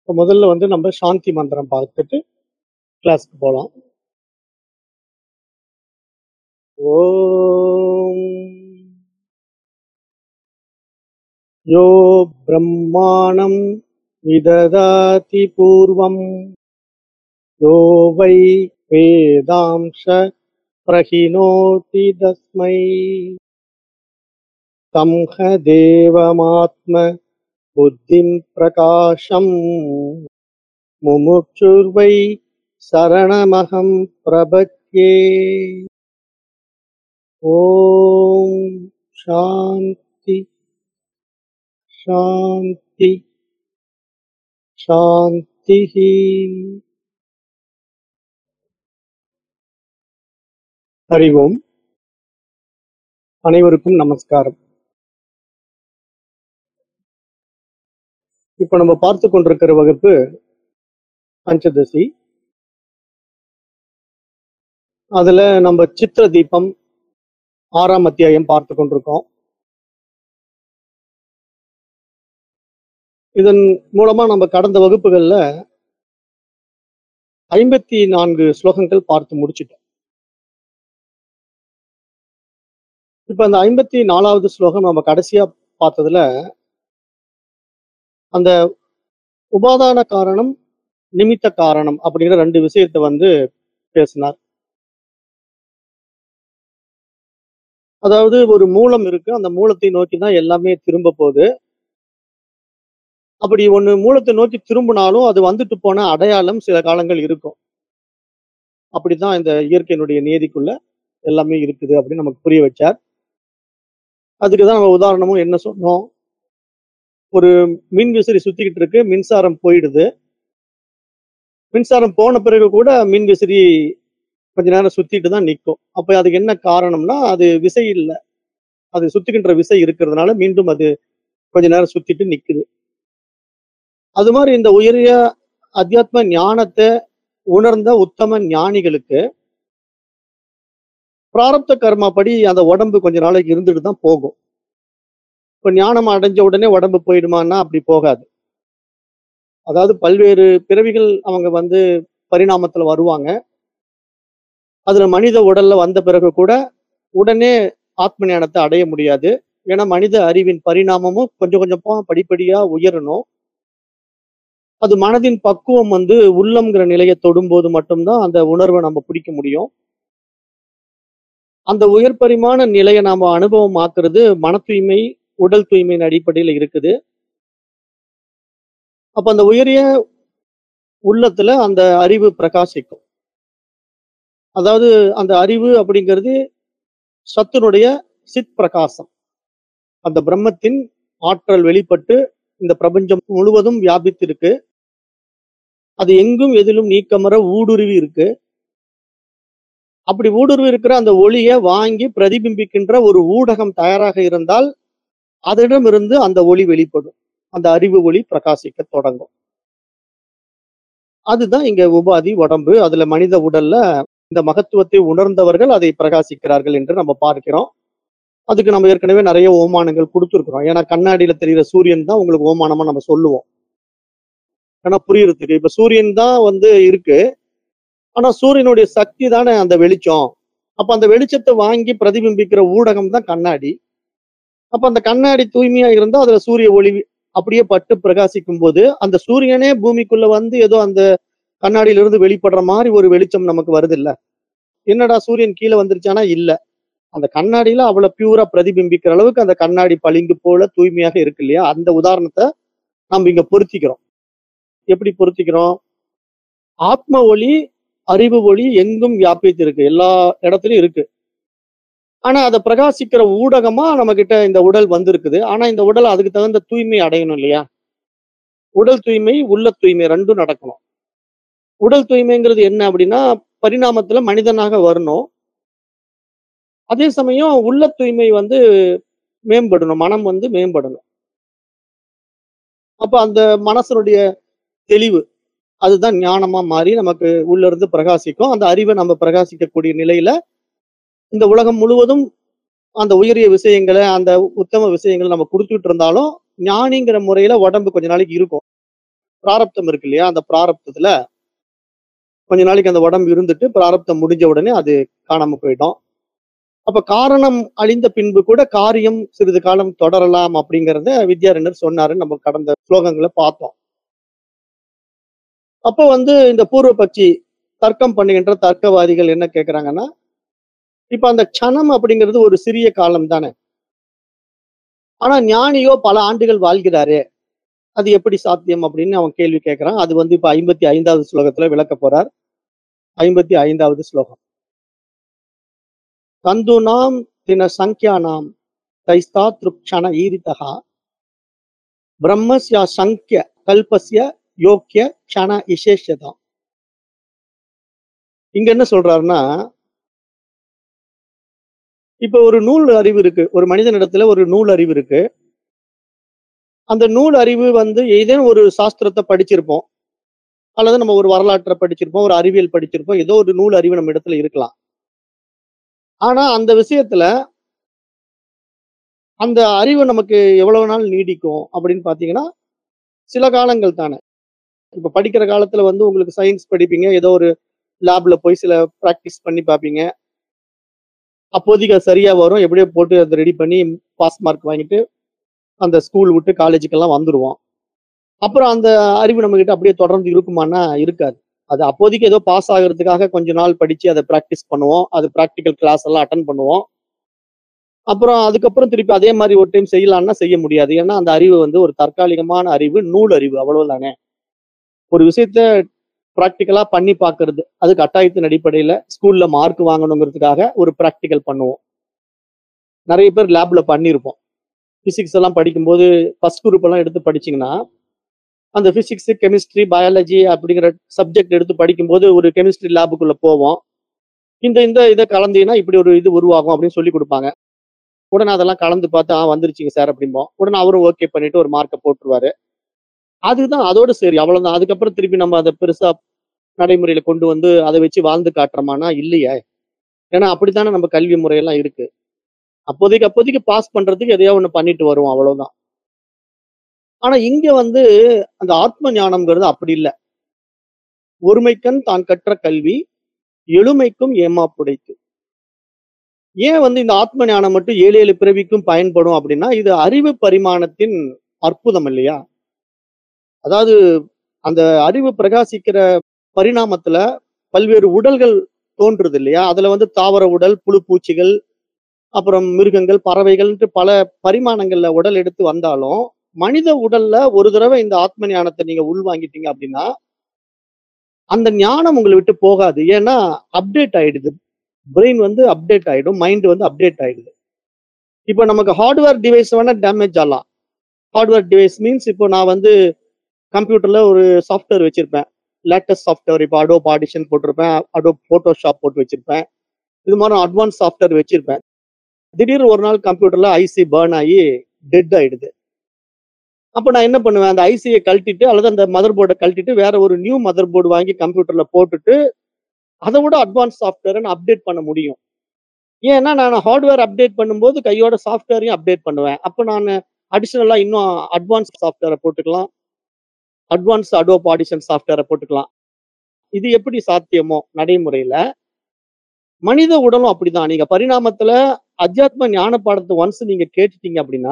இப்ப முதல்ல வந்து நம்ம சாந்தி மந்திரம் பார்த்துட்டு கிளாஸ்க்கு போலாம் ஓம் யோ பிரம்மாணம் விததாதி பூர்வம் யோ வை வேதாம்ச பிரகினோதி தஸ்மை தம்ஹ தேவமாத்ம புத்திம் பிரகாஷம் முமுட்சுர்வை சரணமகம் பிரபத்யே ஓம் சாந்தி சாந்தி சாந்திஹி ஹரி ஓம் அனைவருக்கும் நமஸ்காரம் இப்ப நம்ம பார்த்து கொண்டிருக்கிற வகுப்பு பஞ்சதசி அதுல நம்ம சித்திர தீபம் ஆறாம் அத்தியாயம் பார்த்து கொண்டிருக்கோம் இதன் மூலமா நம்ம கடந்த வகுப்புகள்ல ஐம்பத்தி நான்கு ஸ்லோகங்கள் பார்த்து முடிச்சிட்டோம் இப்ப அந்த ஐம்பத்தி நாலாவது ஸ்லோகம் நம்ம கடைசியா பார்த்ததுல அந்த உபாதான காரணம் நிமித்த காரணம் அப்படிங்கிற ரெண்டு விஷயத்தை வந்து பேசினார் அதாவது ஒரு மூலம் இருக்கு அந்த மூலத்தை நோக்கி தான் எல்லாமே திரும்ப போகுது அப்படி ஒண்ணு மூலத்தை நோக்கி திரும்பினாலும் அது வந்துட்டு போன அடையாளம் சில காலங்கள் இருக்கும் அப்படிதான் இந்த இயற்கையினுடைய நீதிக்குள்ள எல்லாமே இருக்குது அப்படின்னு நமக்கு புரிய வச்சார் அதுக்கு தான் நம்ம உதாரணமும் என்ன சொன்னோம் ஒரு மின் விசிறி சுத்திக்கிட்டு இருக்கு மின்சாரம் போயிடுது மின்சாரம் போன பிறகு கூட மின் விசிறி கொஞ்ச நேரம் சுத்திட்டு தான் நிற்கும் அப்ப அதுக்கு என்ன காரணம்னா அது விசை இல்லை அது சுத்துகின்ற விசை இருக்கிறதுனால மீண்டும் அது கொஞ்ச நேரம் சுத்திட்டு நிக்குது அது மாதிரி இந்த உயரிய அத்தியாத்ம ஞானத்தை உணர்ந்த உத்தம ஞானிகளுக்கு பிராரப்த கர்மா படி அந்த உடம்பு கொஞ்ச நாளைக்கு இருந்துட்டு தான் போகும் இப்ப ஞானம் அடைஞ்ச உடனே உடம்பு போயிடுமான்னா அப்படி போகாது அதாவது பல்வேறு பிறவிகள் அவங்க வந்து பரிணாமத்துல வருவாங்க அதுல மனித உடல்ல வந்த பிறகு கூட உடனே ஆத்ம ஞானத்தை அடைய முடியாது ஏன்னா மனித அறிவின் பரிணாமமும் கொஞ்சம் கொஞ்சமா படிப்படியா உயரணும் அது மனதின் பக்குவம் வந்து உள்ளம்ங்கிற நிலையை தொடும்போது மட்டும்தான் அந்த உணர்வை நம்ம பிடிக்க முடியும் அந்த உயர் பரிமாண நிலையை நாம அனுபவமாக்குறது மன தூய்மை உடல் தூய்மையின் அடிப்படையில் இருக்குது அப்ப அந்த உயரிய உள்ளத்துல அந்த அறிவு பிரகாசிக்கும் அதாவது அந்த அறிவு அப்படிங்கிறது சத்துனுடைய சித் பிரகாசம் அந்த பிரம்மத்தின் ஆற்றல் வெளிப்பட்டு இந்த பிரபஞ்சம் முழுவதும் வியாபித்திருக்கு அது எங்கும் எதிலும் நீக்கமர ஊடுருவி இருக்கு அப்படி ஊடுருவி இருக்கிற அந்த ஒளியை வாங்கி பிரதிபிம்பிக்கின்ற ஒரு ஊடகம் தயாராக இருந்தால் அதனிடமிருந்து அந்த ஒளி வெளிப்படும் அந்த அறிவு ஒளி பிரகாசிக்க தொடங்கும் அதுதான் இங்க உபாதி உடம்பு அதுல மனித உடல்ல இந்த மகத்துவத்தை உணர்ந்தவர்கள் அதை பிரகாசிக்கிறார்கள் என்று நம்ம பார்க்கிறோம் அதுக்கு நம்ம ஏற்கனவே நிறைய ஓமானங்கள் கொடுத்துருக்குறோம் ஏன்னா கண்ணாடியில தெரிகிற சூரியன் தான் உங்களுக்கு ஓமானமா நம்ம சொல்லுவோம் ஏன்னா புரியுறதுக்கு இப்ப சூரியன் தான் வந்து இருக்கு ஆனா சூரியனுடைய சக்தி தானே அந்த வெளிச்சம் அப்ப அந்த வெளிச்சத்தை வாங்கி பிரதிபிம்பிக்கிற ஊடகம் தான் கண்ணாடி அப்ப அந்த கண்ணாடி தூய்மையா இருந்தா அதுல சூரிய ஒளி அப்படியே பட்டு பிரகாசிக்கும் போது அந்த சூரியனே பூமிக்குள்ள வந்து ஏதோ அந்த கண்ணாடியில இருந்து வெளிப்படுற மாதிரி ஒரு வெளிச்சம் நமக்கு வருது இல்ல என்னடா சூரியன் கீழே வந்துருச்சானா இல்ல அந்த கண்ணாடியில அவ்வளவு பியூரா பிரதிபிம்பிக்கிற அளவுக்கு அந்த கண்ணாடி பளிங்கு போல தூய்மையாக இருக்கு இல்லையா அந்த உதாரணத்தை நம்ம இங்க பொருத்திக்கிறோம் எப்படி பொருத்திக்கிறோம் ஆத்ம ஒளி அறிவு ஒளி எங்கும் வியாபித்து இருக்கு எல்லா இடத்துலயும் இருக்கு ஆனா அதை பிரகாசிக்கிற ஊடகமா நம்ம கிட்ட இந்த உடல் வந்திருக்குது ஆனா இந்த உடல் அதுக்கு தகுந்த தூய்மை அடையணும் இல்லையா உடல் தூய்மை உள்ள தூய்மை ரெண்டும் நடக்கணும் உடல் தூய்மைங்கிறது என்ன அப்படின்னா பரிணாமத்துல மனிதனாக வரணும் அதே சமயம் உள்ள தூய்மை வந்து மேம்படணும் மனம் வந்து மேம்படணும் அப்ப அந்த மனசனுடைய தெளிவு அதுதான் ஞானமா மாறி நமக்கு உள்ள இருந்து பிரகாசிக்கும் அந்த அறிவை நம்ம பிரகாசிக்கக்கூடிய நிலையில இந்த உலகம் முழுவதும் அந்த உயரிய விஷயங்களை அந்த உத்தம விஷயங்களை நம்ம கொடுத்துட்டு இருந்தாலும் ஞானிங்கிற முறையில உடம்பு கொஞ்ச நாளைக்கு இருக்கும் பிராரப்தம் இருக்கு இல்லையா அந்த பிராரப்தத்துல கொஞ்ச நாளைக்கு அந்த உடம்பு இருந்துட்டு பிராரப்தம் முடிஞ்ச உடனே அது காணாம போயிடும் அப்ப காரணம் அழிந்த பின்பு கூட காரியம் சிறிது காலம் தொடரலாம் அப்படிங்கறத வித்யாரண்யர் சொன்னாருன்னு நம்ம கடந்த ஸ்லோகங்களை பார்த்தோம் அப்போ வந்து இந்த பூர்வ பட்சி தர்க்கம் பண்ணுகின்ற தர்க்கவாதிகள் என்ன கேக்குறாங்கன்னா இப்ப அந்த க்ஷணம் அப்படிங்கிறது ஒரு சிறிய காலம் தானே ஆனா ஞானியோ பல ஆண்டுகள் வாழ்கிறாரே அது எப்படி சாத்தியம் அப்படின்னு அவன் கேள்வி கேட்கிறான் அது வந்து இப்ப ஐம்பத்தி ஐந்தாவது ஸ்லோகத்துல விளக்க போறார் ஐம்பத்தி ஐந்தாவது ஸ்லோகம் தந்துனாம் தின சங்கியானாம் தைஸ்தா திருக்ஷண ஈரிதா பிரம்மஸ்ய சங்கிய கல்பஸ்ய யோக்கிய க்ஷண விசேஷதம் இங்க என்ன சொல்றாருன்னா இப்ப ஒரு நூல் அறிவு இருக்கு ஒரு மனிதனிடத்துல ஒரு நூல் அறிவு இருக்கு அந்த நூல் அறிவு வந்து ஏதேனும் ஒரு சாஸ்திரத்தை படிச்சிருப்போம் அல்லது நம்ம ஒரு வரலாற்றை படிச்சிருப்போம் ஒரு அறிவியல் படிச்சிருப்போம் ஏதோ ஒரு நூல் அறிவு நம்ம இடத்துல இருக்கலாம் ஆனா அந்த விஷயத்துல அந்த அறிவு நமக்கு எவ்வளவு நாள் நீடிக்கும் அப்படின்னு பாத்தீங்கன்னா சில காலங்கள் தானே இப்ப படிக்கிற காலத்துல வந்து உங்களுக்கு சயின்ஸ் படிப்பீங்க ஏதோ ஒரு லேப்ல போய் சில ப்ராக்டிஸ் பண்ணி பார்ப்பீங்க அப்போதைக்கு அது சரியா வரும் எப்படியோ போட்டு அதை ரெடி பண்ணி பாஸ் மார்க் வாங்கிட்டு அந்த ஸ்கூல் விட்டு காலேஜுக்கெல்லாம் வந்துருவோம் அப்புறம் அந்த அறிவு நம்ம கிட்ட அப்படியே தொடர்ந்து இருக்குமானா இருக்காது அது அப்போதைக்கு ஏதோ பாஸ் ஆகுறதுக்காக கொஞ்ச நாள் படிச்சு அதை ப்ராக்டிஸ் பண்ணுவோம் அது ப்ராக்டிக்கல் கிளாஸ் எல்லாம் அட்டன் பண்ணுவோம் அப்புறம் அதுக்கப்புறம் திருப்பி அதே மாதிரி ஒரு டைம் செய்யலாம்னா செய்ய முடியாது ஏன்னா அந்த அறிவு வந்து ஒரு தற்காலிகமான அறிவு நூல் அறிவு அவ்வளவுதானே ஒரு விஷயத்த ப்ராக்டிக்கலா பண்ணி பார்க்கிறது அது கட்டாயத்தின் அடிப்படையில ஸ்கூல்ல மார்க் வாங்கணுங்கிறதுக்காக ஒரு ப்ராக்டிக்கல் பண்ணுவோம் நிறைய பேர் லேப்ல பண்ணியிருப்போம் பிசிக்ஸ் எல்லாம் படிக்கும்போது ஃபர்ஸ்ட் குரூப் எல்லாம் எடுத்து படிச்சீங்கன்னா அந்த பிசிக்ஸ் கெமிஸ்ட்ரி பயாலஜி அப்படிங்கிற சப்ஜெக்ட் எடுத்து படிக்கும்போது ஒரு கெமிஸ்ட்ரி லேபுக்குள்ள போவோம் இந்த இந்த இதை கலந்தீங்கன்னா இப்படி ஒரு இது உருவாகும் அப்படின்னு சொல்லி கொடுப்பாங்க உடனே அதெல்லாம் கலந்து பார்த்து ஆ வந்துருச்சுங்க சார் அப்படிம்போம் உடனே அவரும் ஓகே பண்ணிட்டு ஒரு மார்க்கை போட்டுருவாரு அதுதான் அதோட சரி அவ்வளவுதான் அதுக்கப்புறம் திருப்பி நம்ம அதை பெருசா நடைமுறையில கொண்டு வந்து அதை வச்சு வாழ்ந்து காட்டுறோமானா இல்லையே ஏன்னா அப்படித்தானே நம்ம கல்வி முறையெல்லாம் இருக்கு அப்போதைக்கு அப்போதைக்கு பாஸ் பண்றதுக்கு எதையோ ஒண்ணு பண்ணிட்டு வருவோம் அவ்வளவுதான் ஆனா இங்க வந்து அந்த ஆத்ம ஞானம்ங்கிறது அப்படி இல்லை ஒருமைக்கண் தான் கற்ற கல்வி எழுமைக்கும் ஏமாப்புடைத்து ஏன் வந்து இந்த ஆத்ம ஞானம் மட்டும் ஏழு ஏழு பிறவிக்கும் பயன்படும் அப்படின்னா இது அறிவு பரிமாணத்தின் அற்புதம் இல்லையா அதாவது அந்த அறிவு பிரகாசிக்கிற பரிணாமத்துல பல்வேறு உடல்கள் தோன்றுது இல்லையா அதுல வந்து தாவர உடல் புழு பூச்சிகள் அப்புறம் மிருகங்கள் பறவைகள்ன்ட்டு பல பரிமாணங்கள்ல உடல் எடுத்து வந்தாலும் மனித உடல்ல ஒரு தடவை இந்த ஆத்ம ஞானத்தை நீங்க உள்வாங்கிட்டீங்க அப்படின்னா அந்த ஞானம் உங்களை விட்டு போகாது ஏன்னா அப்டேட் ஆயிடுது பிரெயின் வந்து அப்டேட் ஆயிடும் மைண்ட் வந்து அப்டேட் ஆயிடுது இப்போ நமக்கு ஹார்ட்வேர் டிவைஸ் வேணா டேமேஜ் ஆகலாம் ஹார்ட்வேர் டிவைஸ் மீன்ஸ் இப்போ நான் வந்து கம்ப்யூட்டர்ல ஒரு சாஃப்ட்வேர் வச்சிருப்பேன் லேட்டஸ்ட் சாஃப்ட்வேர் இப்போ அடோ ஆடிஷன் போட்டிருப்பேன் அடோ போட்டோஷாப் போட்டு வச்சிருப்பேன் இது மாதிரி அட்வான்ஸ் சாஃப்ட்வேர் வச்சிருப்பேன் திடீர்னு ஒரு நாள் கம்ப்யூட்டர்ல ஐசி பேர்ன் ஆகி டெட் ஆயிடுது அப்போ நான் என்ன பண்ணுவேன் அந்த ஐசியை கழட்டிட்டு அல்லது அந்த மதர் போர்டை கழட்டிட்டு வேற ஒரு நியூ மதர் போர்டு வாங்கி கம்ப்யூட்டர்ல போட்டுட்டு அதை விட அட்வான்ஸ் சாஃப்ட்வேரை நான் அப்டேட் பண்ண முடியும் ஏன்னா நான் ஹார்ட்வேர் அப்டேட் பண்ணும்போது கையோட சாஃப்ட்வேரையும் அப்டேட் பண்ணுவேன் அப்போ நான் அடிஷ்னலா இன்னும் அட்வான்ஸ் சாஃப்ட்வேரை போட்டுக்கலாம் அட்வான்ஸ் அடோப் ஆடிஷன் சாஃப்ட்வேரை போட்டுக்கலாம் இது எப்படி சாத்தியமோ நடைமுறையில மனித உடலும் அப்படிதான் நீங்க பரிணாமத்துல அத்தியாத்ம ஞான பாடத்தை ஒன்ஸ் நீங்க கேட்டுட்டீங்க அப்படின்னா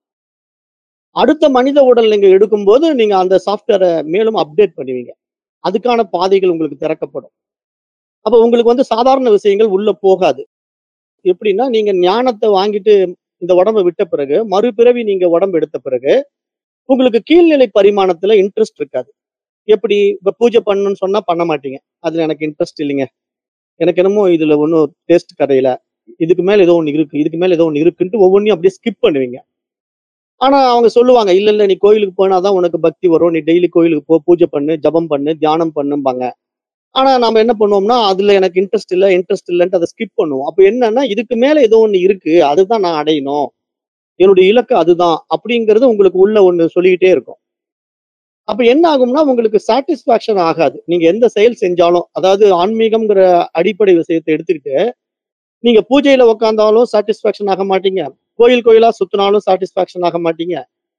அடுத்த மனித உடல் நீங்க எடுக்கும்போது நீங்க அந்த சாஃப்ட்வேரை மேலும் அப்டேட் பண்ணுவீங்க அதுக்கான பாதைகள் உங்களுக்கு திறக்கப்படும் அப்ப உங்களுக்கு வந்து சாதாரண விஷயங்கள் உள்ள போகாது எப்படின்னா நீங்க ஞானத்தை வாங்கிட்டு இந்த உடம்பை விட்ட பிறகு மறுபிறவி நீங்க உடம்பு எடுத்த பிறகு உங்களுக்கு கீழ்நிலை பரிமாணத்துல இன்ட்ரெஸ்ட் இருக்காது எப்படி இப்ப பூஜை பண்ணணும்னு சொன்னா பண்ண மாட்டீங்க அதுல எனக்கு இன்ட்ரெஸ்ட் இல்லைங்க எனக்கு என்னமோ இதுல ஒன்றும் டேஸ்ட் கடையில இதுக்கு மேல ஏதோ ஒன்று இருக்கு இதுக்கு மேல ஏதோ ஒன்று இருக்குன்ட்டு ஒவ்வொன்றையும் அப்படியே ஸ்கிப் பண்ணுவீங்க ஆனா அவங்க சொல்லுவாங்க இல்ல இல்ல நீ கோயிலுக்கு போனாதான் உனக்கு பக்தி வரும் நீ டெய்லி கோயிலுக்கு போ பூஜை பண்ணு ஜபம் பண்ணு தியானம் பண்ணும்பாங்க ஆனா நம்ம என்ன பண்ணுவோம்னா அதுல எனக்கு இன்ட்ரெஸ்ட் இல்ல இன்ட்ரெஸ்ட் இல்லைன்ட்டு அதை ஸ்கிப் பண்ணுவோம் அப்ப என்னன்னா இதுக்கு மேல ஏதோ ஒண்ணு இருக்கு அதுதான் நான் அடையணும் என்னுடைய இலக்கு அதுதான் அப்படிங்கிறது உங்களுக்கு உள்ள ஒண்ணு சொல்லிக்கிட்டே இருக்கும் அப்ப என்ன ஆகும்னா உங்களுக்கு சாட்டிஸ்பாக்சன் ஆகாது நீங்க எந்த செயல் செஞ்சாலும் அதாவது ஆன்மீகம்ங்கிற அடிப்படை விஷயத்தை எடுத்துக்கிட்டு நீங்க பூஜையில உட்காந்தாலும் சாட்டிஸ்பாக்சன் ஆக மாட்டீங்க கோயில் கோயிலா சுத்தினாலும் சாட்டிஸ்பாக்சன் ஆக மாட்டீங்க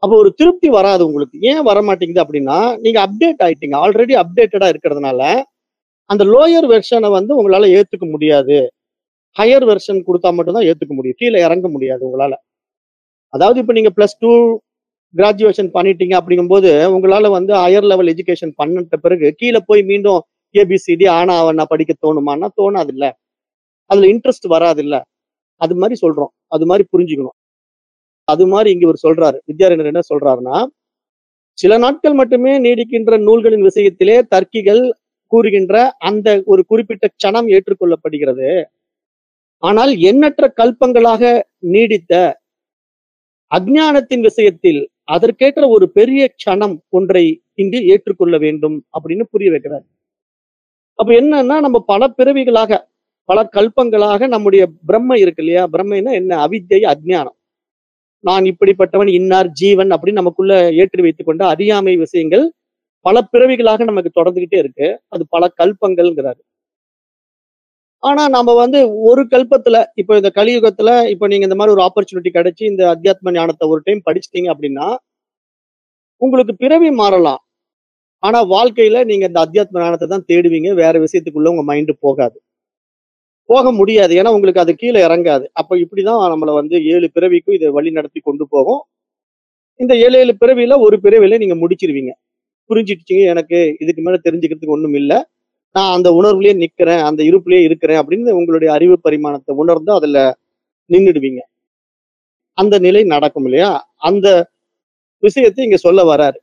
அப்போ ஒரு திருப்தி வராது உங்களுக்கு ஏன் வர மாட்டேங்குது அப்படின்னா நீங்க அப்டேட் ஆயிட்டீங்க ஆல்ரெடி அப்டேட்டடா இருக்கிறதுனால அந்த லோயர் வெர்ஷனை வந்து உங்களால ஏத்துக்க முடியாது ஹையர் வெர்ஷன் கொடுத்தா மட்டும்தான் ஏத்துக்க முடியும் கீழே இறங்க முடியாது உங்களால அதாவது இப்போ நீங்க பிளஸ் டூ கிராஜுவேஷன் பண்ணிட்டீங்க அப்படிங்கும்போது உங்களால வந்து ஹையர் லெவல் எஜுகேஷன் பண்ணிட்ட பிறகு கீழே போய் மீண்டும் ஏபிசிடி ஆனா அவனா படிக்க தோணுமான்னா தோணாது இல்ல அதுல இன்ட்ரெஸ்ட் வராது இல்ல அது மாதிரி சொல்றோம் அது மாதிரி புரிஞ்சுக்கணும் அது மாதிரி இங்க இவர் சொல்றாரு வித்யாரண்யர் என்ன சொல்றாருன்னா சில நாட்கள் மட்டுமே நீடிக்கின்ற நூல்களின் விஷயத்திலே தர்க்கிகள் கூறுகின்ற அந்த ஒரு குறிப்பிட்ட க்ஷணம் ஏற்றுக்கொள்ளப்படுகிறது ஆனால் எண்ணற்ற கல்பங்களாக நீடித்த அஜ்ஞானத்தின் விஷயத்தில் அதற்கேற்ற ஒரு பெரிய க்ஷணம் ஒன்றை இங்கு ஏற்றுக்கொள்ள வேண்டும் அப்படின்னு புரிய வைக்கிறார் அப்ப என்னன்னா நம்ம பல பிறவிகளாக பல கல்பங்களாக நம்முடைய பிரம்ம இருக்கு இல்லையா பிரம்மைன்னா என்ன அவித்தை அஜ்ஞானம் நான் இப்படிப்பட்டவன் இன்னார் ஜீவன் அப்படின்னு நமக்குள்ள ஏற்றி வைத்துக் கொண்ட அறியாமை விஷயங்கள் பல பிறவிகளாக நமக்கு தொடர்ந்துகிட்டே இருக்கு அது பல கல்பங்கள்ங்கிறாரு ஆனா நம்ம வந்து ஒரு கல்பத்துல இப்போ இந்த கலியுகத்துல இப்போ நீங்க இந்த மாதிரி ஒரு ஆப்பர்ச்சுனிட்டி கிடைச்சு இந்த அத்தியாத்ம ஞானத்தை ஒரு டைம் படிச்சிட்டீங்க அப்படின்னா உங்களுக்கு பிறவி மாறலாம் ஆனா வாழ்க்கையில நீங்க இந்த அத்தியாத்ம ஞானத்தை தான் தேடுவீங்க வேற விஷயத்துக்குள்ள உங்க மைண்டு போகாது போக முடியாது ஏன்னா உங்களுக்கு அது கீழே இறங்காது அப்ப இப்படிதான் நம்மளை வந்து ஏழு பிறவிக்கும் இதை வழி நடத்தி கொண்டு போகும் இந்த ஏழு ஏழு பிறவியில ஒரு பிறவியில நீங்க முடிச்சிருவீங்க புரிஞ்சிடுச்சிங்க எனக்கு இதுக்கு மேல தெரிஞ்சுக்கிறதுக்கு ஒண்ணும் இல்ல நான் அந்த உணர்வுலயே நிக்கிறேன் அந்த இருப்புலயே இருக்கிறேன் அப்படின்னு உங்களுடைய அறிவு பரிமாணத்தை உணர்ந்து அதுல நின்றுடுவீங்க அந்த நிலை நடக்கும் இல்லையா அந்த விஷயத்தை இங்க சொல்ல வராரு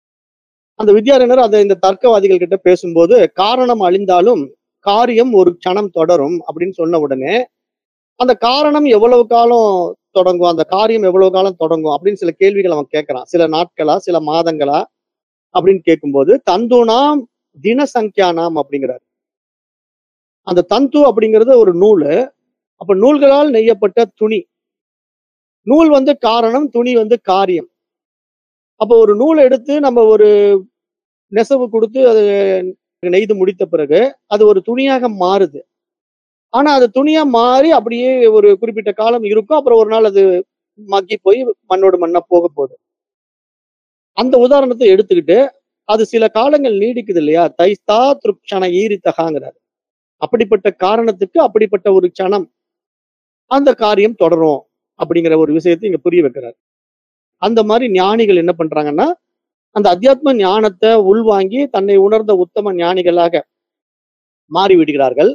அந்த வித்யாரண்யர் அதை இந்த தர்க்கவாதிகள் கிட்ட பேசும்போது காரணம் அழிந்தாலும் காரியம் ஒரு க்ஷணம் தொடரும் அப்படின்னு சொன்ன உடனே அந்த காரணம் எவ்வளவு காலம் தொடங்கும் அந்த காரியம் எவ்வளவு காலம் தொடங்கும் அப்படின்னு சில கேள்விகள் அவன் கேட்கறான் சில நாட்களா சில மாதங்களா அப்படின்னு கேட்கும்போது தந்துனாம் தினசங்கியானாம் அப்படிங்கிறார் அந்த தந்து அப்படிங்கிறது ஒரு நூல் அப்ப நூல்களால் நெய்யப்பட்ட துணி நூல் வந்து காரணம் துணி வந்து காரியம் அப்போ ஒரு நூலை எடுத்து நம்ம ஒரு நெசவு கொடுத்து அது நெய்து முடித்த பிறகு அது ஒரு துணியாக மாறுது ஆனா அது துணியா மாறி அப்படியே ஒரு குறிப்பிட்ட காலம் இருக்கும் அப்புறம் ஒரு நாள் அது மக்கி போய் மண்ணோடு மண்ணா போக போகுது அந்த உதாரணத்தை எடுத்துக்கிட்டு அது சில காலங்கள் நீடிக்குது இல்லையா தைஸ்தா திருப்சண ஈரித்தகாங்கிறார் அப்படிப்பட்ட காரணத்துக்கு அப்படிப்பட்ட ஒரு க்ஷணம் அந்த காரியம் தொடரும் அப்படிங்கிற ஒரு விஷயத்தை இங்க புரிய வைக்கிறார் அந்த மாதிரி ஞானிகள் என்ன பண்றாங்கன்னா அந்த அத்தியாத்ம ஞானத்தை உள்வாங்கி தன்னை உணர்ந்த உத்தம ஞானிகளாக மாறி விடுகிறார்கள்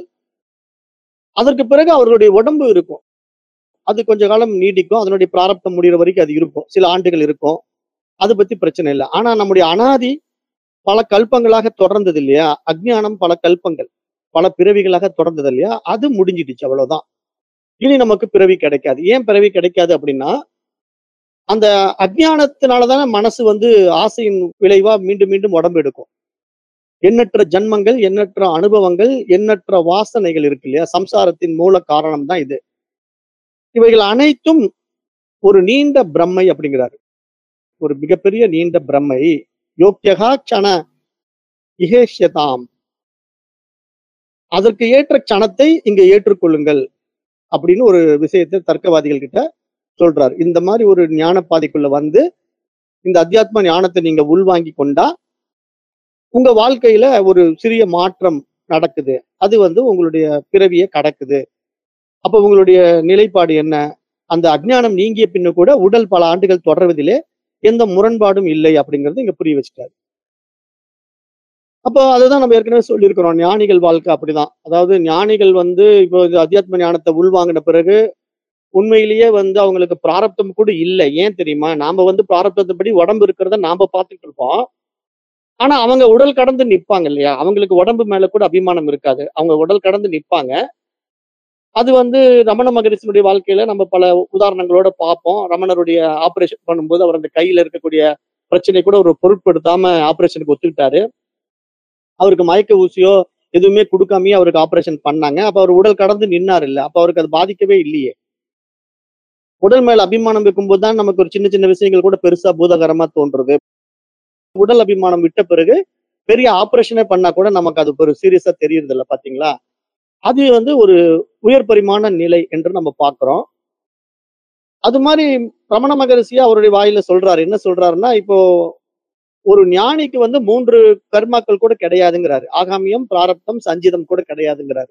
அதற்கு பிறகு அவர்களுடைய உடம்பு இருக்கும் அது கொஞ்ச காலம் நீடிக்கும் அதனுடைய பிராரப்தம் முடிகிற வரைக்கும் அது இருக்கும் சில ஆண்டுகள் இருக்கும் அதை பத்தி பிரச்சனை இல்லை ஆனா நம்முடைய அனாதி பல கல்பங்களாக தொடர்ந்தது இல்லையா அஜ்ஞானம் பல கல்பங்கள் பல பிறவிகளாக தொடர்ந்தது இல்லையா அது முடிஞ்சிடுச்சு அவ்வளவுதான் இனி நமக்கு பிறவி கிடைக்காது ஏன் பிறவி கிடைக்காது அப்படின்னா அந்த அஜ்ஞானத்தினாலதானே மனசு வந்து ஆசையின் விளைவா மீண்டும் மீண்டும் உடம்பு எடுக்கும் எண்ணற்ற ஜன்மங்கள் எண்ணற்ற அனுபவங்கள் எண்ணற்ற வாசனைகள் இருக்கு இல்லையா சம்சாரத்தின் மூல காரணம் தான் இது இவைகள் அனைத்தும் ஒரு நீண்ட பிரம்மை அப்படிங்கிறாரு ஒரு மிகப்பெரிய நீண்ட பிரம்மை யோக்கியகா சன இகேஷ்யதாம் அதற்கு ஏற்ற சனத்தை இங்க ஏற்றுக்கொள்ளுங்கள் அப்படின்னு ஒரு விஷயத்தை தர்க்கவாதிகள் கிட்ட சொல்றாரு இந்த மாதிரி ஒரு ஞான பாதைக்குள்ள வந்து இந்த அத்தியாத்ம ஞானத்தை நீங்க உள்வாங்கி கொண்டா உங்க வாழ்க்கையில ஒரு சிறிய மாற்றம் நடக்குது அது வந்து உங்களுடைய பிறவியை கடக்குது அப்ப உங்களுடைய நிலைப்பாடு என்ன அந்த அஜ்ஞானம் நீங்கிய பின்ன கூட உடல் பல ஆண்டுகள் தொடர்வதிலே எந்த முரண்பாடும் இல்லை அப்படிங்கறது இங்க புரிய வச்சுட்டாரு அப்போ அதுதான் நம்ம ஏற்கனவே சொல்லியிருக்கிறோம் ஞானிகள் வாழ்க்கை அப்படிதான் அதாவது ஞானிகள் வந்து இப்போ இந்த அத்தியாத்ம ஞானத்தை உள்வாங்கின பிறகு உண்மையிலேயே வந்து அவங்களுக்கு பிராரப்தம் கூட இல்லை ஏன் தெரியுமா நாம வந்து பிராரப்தத்தைப்படி உடம்பு இருக்கிறத நாம பார்த்துட்டு இருப்போம் ஆனா அவங்க உடல் கடந்து நிப்பாங்க இல்லையா அவங்களுக்கு உடம்பு மேல கூட அபிமானம் இருக்காது அவங்க உடல் கடந்து நிப்பாங்க அது வந்து ரமண மகரிஷனுடைய வாழ்க்கையில நம்ம பல உதாரணங்களோட பார்ப்போம் ரமணருடைய ஆபரேஷன் பண்ணும்போது அவர் அந்த கையில இருக்கக்கூடிய பிரச்சனை கூட ஒரு பொருட்படுத்தாம ஆபரேஷனுக்கு ஒத்துக்கிட்டாரு அவருக்கு மயக்க ஊசியோ எதுவுமே கொடுக்காமயே அவருக்கு ஆபரேஷன் பண்ணாங்க அப்ப அவர் உடல் கடந்து நின்னார் இல்ல அப்ப அவருக்கு அது பாதிக்கவே இல்லையே உடல் மேல அபிமானம் வைக்கும்போது தான் நமக்கு ஒரு சின்ன சின்ன விஷயங்கள் கூட பெருசா பூதகரமா தோன்றுறது உடல் அபிமானம் விட்ட பிறகு பெரிய ஆபரேஷனே பண்ணா கூட நமக்கு அது ஒரு சீரியஸா தெரியறது இல்ல பாத்தீங்களா அது வந்து ஒரு உயர் பரிமாண நிலை என்று நம்ம பார்க்கிறோம் அது மாதிரி ரமண மகரிஷி அவருடைய வாயில சொல்றாரு என்ன சொல்றாருன்னா இப்போ ஒரு ஞானிக்கு வந்து மூன்று கர்மாக்கள் கூட கிடையாதுங்கிறாரு ஆகாமியம் பிராரப்தம் சஞ்சிதம் கூட கிடையாதுங்கிறாரு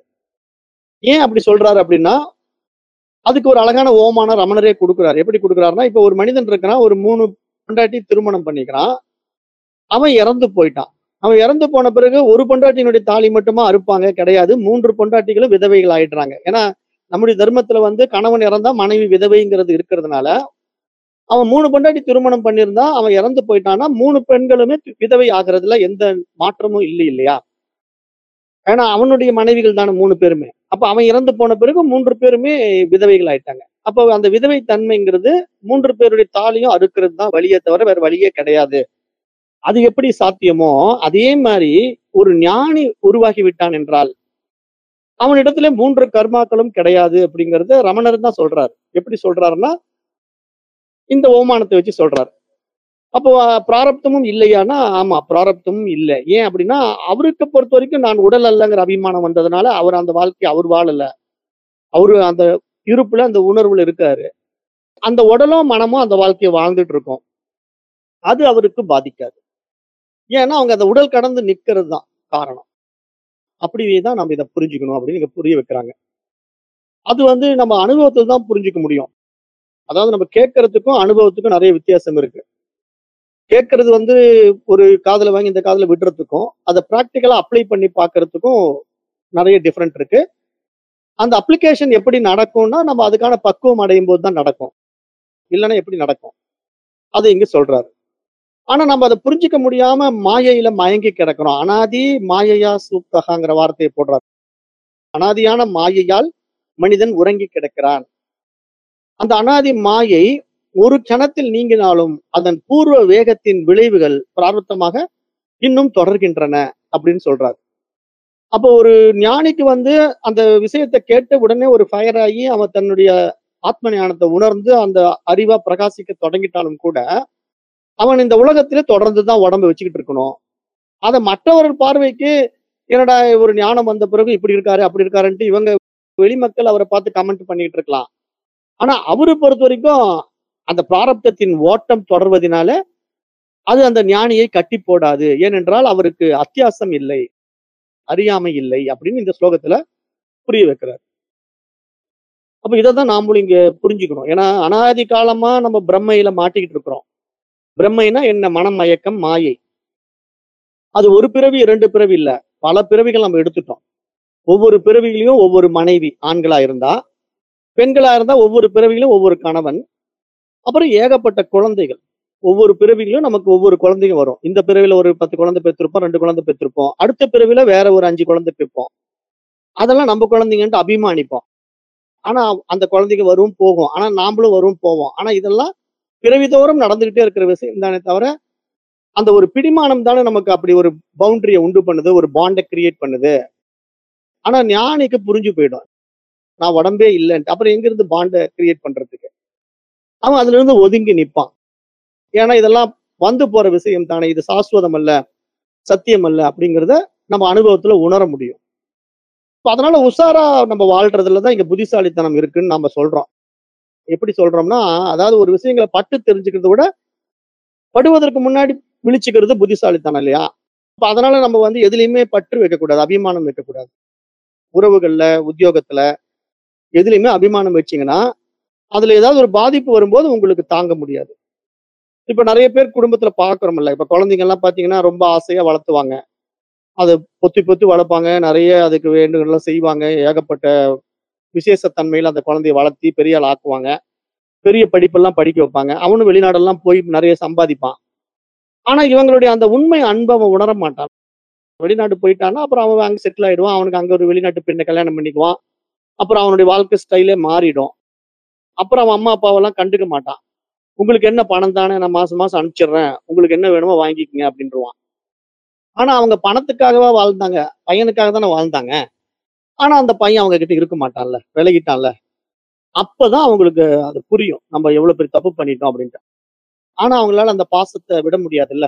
ஏன் அப்படி சொல்றாரு அப்படின்னா அதுக்கு ஒரு அழகான ஓமான ரமணரே கொடுக்குறாரு எப்படி கொடுக்குறாருன்னா இப்போ ஒரு மனிதன் இருக்கிறான் ஒரு மூணு பொண்டாட்டி திருமணம் பண்ணிக்கிறான் அவன் இறந்து போயிட்டான் அவன் இறந்து போன பிறகு ஒரு பொண்டாட்டியினுடைய தாலி மட்டுமா அறுப்பாங்க கிடையாது மூன்று பொண்டாட்டிகளும் விதவைகள் ஆயிடுறாங்க ஏன்னா நம்முடைய தர்மத்துல வந்து கணவன் இறந்தா மனைவி விதவைங்கிறது இருக்கிறதுனால அவன் மூணு பொண்டாட்டி திருமணம் பண்ணியிருந்தா அவன் இறந்து போயிட்டான்னா மூணு பெண்களுமே தி- விதவை ஆகுறதுல எந்த மாற்றமும் இல்லை இல்லையா ஏன்னா அவனுடைய மனைவிகள் தானே மூணு பேருமே அப்ப அவன் இறந்து போன பிறகு மூன்று பேருமே விதவைகள் ஆயிட்டாங்க அப்ப அந்த விதவை தன்மைங்கிறது மூன்று பேருடைய தாலியும் அறுக்கிறது தான் வழியே தவிர வேற வழியே கிடையாது அது எப்படி சாத்தியமோ அதே மாதிரி ஒரு ஞானி உருவாகி விட்டான் என்றால் அவனிடத்துல மூன்று கர்மாக்களும் கிடையாது அப்படிங்கறத ரமணர் தான் சொல்றாரு எப்படி சொல்றாருன்னா இந்த ஓமானத்தை வச்சு சொல்றாரு அப்போ அஹ், பிராரப்தமும் இல்லையானா ஆமா பிராரப்தமும் இல்லை ஏன் அப்படின்னா அவருக்கு பொறுத்த வரைக்கும் நான் உடல் அல்லங்கிற அபிமானம் வந்ததுனால அவர் அந்த வாழ்க்கை அவர் வாழல அவரு அந்த இருப்புல அந்த உணர்வுல இருக்காரு அந்த உடலும் மனமும் அந்த வாழ்க்கையை வாழ்ந்துட்டு இருக்கும் அது அவருக்கு பாதிக்காது ஏன்னா அவங்க அந்த உடல் கடந்து நிக்கிறது தான் காரணம் அப்படியே தான் நம்ம இதை புரிஞ்சுக்கணும் அப்படின்னு இங்க புரிய வைக்கிறாங்க அது வந்து நம்ம அனுபவத்தில் தான் புரிஞ்சுக்க முடியும் அதாவது நம்ம கேட்கறதுக்கும் அனுபவத்துக்கும் நிறைய வித்தியாசம் இருக்கு கேட்கறது வந்து ஒரு காதுல வாங்கி இந்த காதுல விடுறதுக்கும் அதை ப்ராக்டிக்கலா அப்ளை பண்ணி பார்க்கறதுக்கும் நிறைய டிஃப்ரெண்ட் இருக்கு அந்த அப்ளிகேஷன் எப்படி நடக்கும்னா நம்ம அதுக்கான பக்குவம் அடையும் போது தான் நடக்கும் இல்லைன்னா எப்படி நடக்கும் அதை இங்க சொல்றாரு ஆனா நம்ம அதை புரிஞ்சுக்க முடியாம மாயையில மயங்கி கிடக்கிறோம் அனாதி மாயையா சூப்தகாங்கிற வார்த்தையை போடுறாரு அனாதியான மாயையால் மனிதன் உறங்கி கிடக்கிறான் அந்த அனாதி மாயை ஒரு கணத்தில் நீங்கினாலும் அதன் பூர்வ வேகத்தின் விளைவுகள் பிராரத்தமாக இன்னும் தொடர்கின்றன அப்படின்னு சொல்றாரு அப்போ ஒரு ஞானிக்கு வந்து அந்த விஷயத்தை கேட்ட உடனே ஒரு ஃபயர் ஆகி அவன் தன்னுடைய ஆத்ம ஞானத்தை உணர்ந்து அந்த அறிவா பிரகாசிக்க தொடங்கிட்டாலும் கூட அவன் இந்த உலகத்திலே தொடர்ந்து தான் உடம்பு வச்சுக்கிட்டு இருக்கணும் அதை மற்றவர்கள் பார்வைக்கு என்னடா ஒரு ஞானம் வந்த பிறகு இப்படி இருக்காரு அப்படி இருக்காருன்ட்டு இவங்க வெளிமக்கள் அவரை பார்த்து கமெண்ட் பண்ணிட்டு இருக்கலாம் ஆனா அவரை பொறுத்த வரைக்கும் அந்த பிராரப்தத்தின் ஓட்டம் தொடர்வதனால அது அந்த ஞானியை கட்டி போடாது ஏனென்றால் அவருக்கு அத்தியாசம் இல்லை அறியாமை இல்லை அப்படின்னு இந்த ஸ்லோகத்துல புரிய வைக்கிறார் அப்ப இதை தான் நாமளும் இங்க புரிஞ்சுக்கணும் ஏன்னா அனாதி காலமா நம்ம பிரம்மையில மாட்டிக்கிட்டு இருக்கிறோம் பிரம்மைனா என்ன மனம் மயக்கம் மாயை அது ஒரு பிறவி இரண்டு பிறவி இல்ல பல பிறவிகள் நம்ம எடுத்துட்டோம் ஒவ்வொரு பிறவிகளையும் ஒவ்வொரு மனைவி ஆண்களா இருந்தா பெண்களா இருந்தா ஒவ்வொரு பிறவிகளும் ஒவ்வொரு கணவன் அப்புறம் ஏகப்பட்ட குழந்தைகள் ஒவ்வொரு பிறவிகளும் நமக்கு ஒவ்வொரு குழந்தைங்க வரும் இந்த பிறவில ஒரு பத்து குழந்தை பெற்றிருப்போம் ரெண்டு குழந்தை பெற்றிருப்போம் அடுத்த பிறவில வேற ஒரு அஞ்சு குழந்தை பெற்போம் அதெல்லாம் நம்ம குழந்தைங்கன்ட்டு அபிமானிப்போம் ஆனா அந்த குழந்தைங்க வரும் போகும் ஆனா நாமளும் வரும் போவோம் ஆனா இதெல்லாம் பிறவிதோறும் நடந்துகிட்டே இருக்கிற விஷயம் தானே தவிர அந்த ஒரு பிடிமானம் தானே நமக்கு அப்படி ஒரு பவுண்டரியை உண்டு பண்ணுது ஒரு பாண்டை கிரியேட் பண்ணுது ஆனா ஞானிக்கு புரிஞ்சு போயிடும் நான் உடம்பே இல்லைன்ட்டு அப்புறம் எங்க இருந்து பாண்டை கிரியேட் பண்றதுக்கு அவன் அதுல இருந்து ஒதுங்கி நிப்பான் ஏன்னா இதெல்லாம் வந்து போற விஷயம் தானே இது சாஸ்வதம் அல்ல சத்தியம் அல்ல அப்படிங்கிறத நம்ம அனுபவத்துல உணர முடியும் இப்ப அதனால உஷாரா நம்ம வாழ்றதுல தான் இங்க புத்திசாலித்தனம் இருக்குன்னு நம்ம சொல்றோம் எப்படி சொல்றோம்னா அதாவது ஒரு விஷயங்களை பட்டு தெரிஞ்சுக்கிறத விட படுவதற்கு முன்னாடி விழிச்சுக்கிறது புத்திசாலித்தனம் இல்லையா அப்ப அதனால நம்ம வந்து எதுலையுமே பற்று வைக்கக்கூடாது அபிமானம் வைக்கக்கூடாது உறவுகள்ல உத்தியோகத்துல எதுலையுமே அபிமானம் வச்சீங்கன்னா அதுல ஏதாவது ஒரு பாதிப்பு வரும்போது உங்களுக்கு தாங்க முடியாது இப்ப நிறைய பேர் குடும்பத்துல பாக்குறோம்ல இப்ப குழந்தைங்க எல்லாம் பாத்தீங்கன்னா ரொம்ப ஆசையா வளர்த்துவாங்க அதை பொத்தி பொத்தி வளர்ப்பாங்க நிறைய அதுக்கு வேண்டுகள்லாம் செய்வாங்க ஏகப்பட்ட விசேஷத்தன்மையில அந்த குழந்தைய வளர்த்தி பெரிய ஆள் ஆக்குவாங்க பெரிய படிப்பெல்லாம் படிக்க வைப்பாங்க அவனும் வெளிநாடெல்லாம் போய் நிறைய சம்பாதிப்பான் ஆனா இவங்களுடைய அந்த உண்மை அன்பை அவன் உணர மாட்டான் வெளிநாட்டு போயிட்டான்னா அப்புறம் அவன் அங்க செட்டில் ஆயிடுவான் அவனுக்கு அங்க ஒரு வெளிநாட்டு பெண்ணை கல்யாணம் பண்ணிக்குவான் அப்புறம் அவனுடைய வாழ்க்கை ஸ்டைலே மாறிடும் அப்புறம் அவன் அம்மா அப்பாவெல்லாம் கண்டுக்க மாட்டான் உங்களுக்கு என்ன பணம் தானே நான் மாசம் மாசம் அனுப்பிச்சிடுறேன் உங்களுக்கு என்ன வேணுமோ வாங்கிக்கங்க அப்படின்ட்டுருவான் ஆனா அவங்க பணத்துக்காகவா வாழ்ந்தாங்க பையனுக்காக தானே வாழ்ந்தாங்க ஆனா அந்த பையன் அவங்க கிட்ட இருக்க மாட்டான்ல விலகிட்டான்ல அப்பதான் அவங்களுக்கு அது புரியும் நம்ம எவ்வளவு பெரிய தப்பு பண்ணிட்டோம் அப்படின்ட்டு ஆனா அவங்களால அந்த பாசத்தை விட முடியாதுல்ல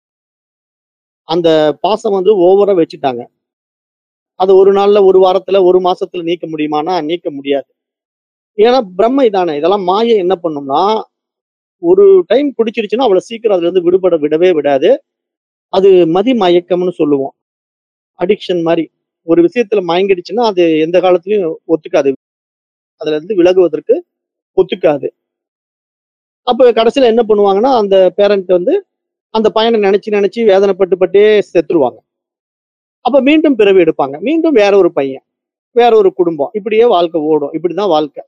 அந்த பாசம் வந்து ஓவரா வச்சுட்டாங்க அது ஒரு நாள்ல ஒரு வாரத்துல ஒரு மாசத்துல நீக்க முடியுமானா நீக்க முடியாது ஏன்னா பிரம்மை தானே இதெல்லாம் மாயை என்ன பண்ணும்னா ஒரு டைம் பிடிச்சிருச்சுன்னா அவ்வளவு சீக்கிரம் அதுல இருந்து விடுபட விடவே விடாது அது மதி மயக்கம்னு சொல்லுவோம் அடிக்ஷன் மாதிரி ஒரு விஷயத்துல மயங்கிடுச்சுன்னா அது எந்த காலத்துலயும் ஒத்துக்காது அதுல இருந்து விலகுவதற்கு ஒத்துக்காது அப்ப கடைசியில என்ன பண்ணுவாங்கன்னா அந்த பேரண்ட் வந்து அந்த பையனை நினைச்சு நினைச்சு வேதனைப்பட்டு பட்டே செத்துருவாங்க அப்ப மீண்டும் பிறவி எடுப்பாங்க மீண்டும் வேற ஒரு பையன் வேற ஒரு குடும்பம் இப்படியே வாழ்க்கை ஓடும் இப்படிதான் வாழ்க்கை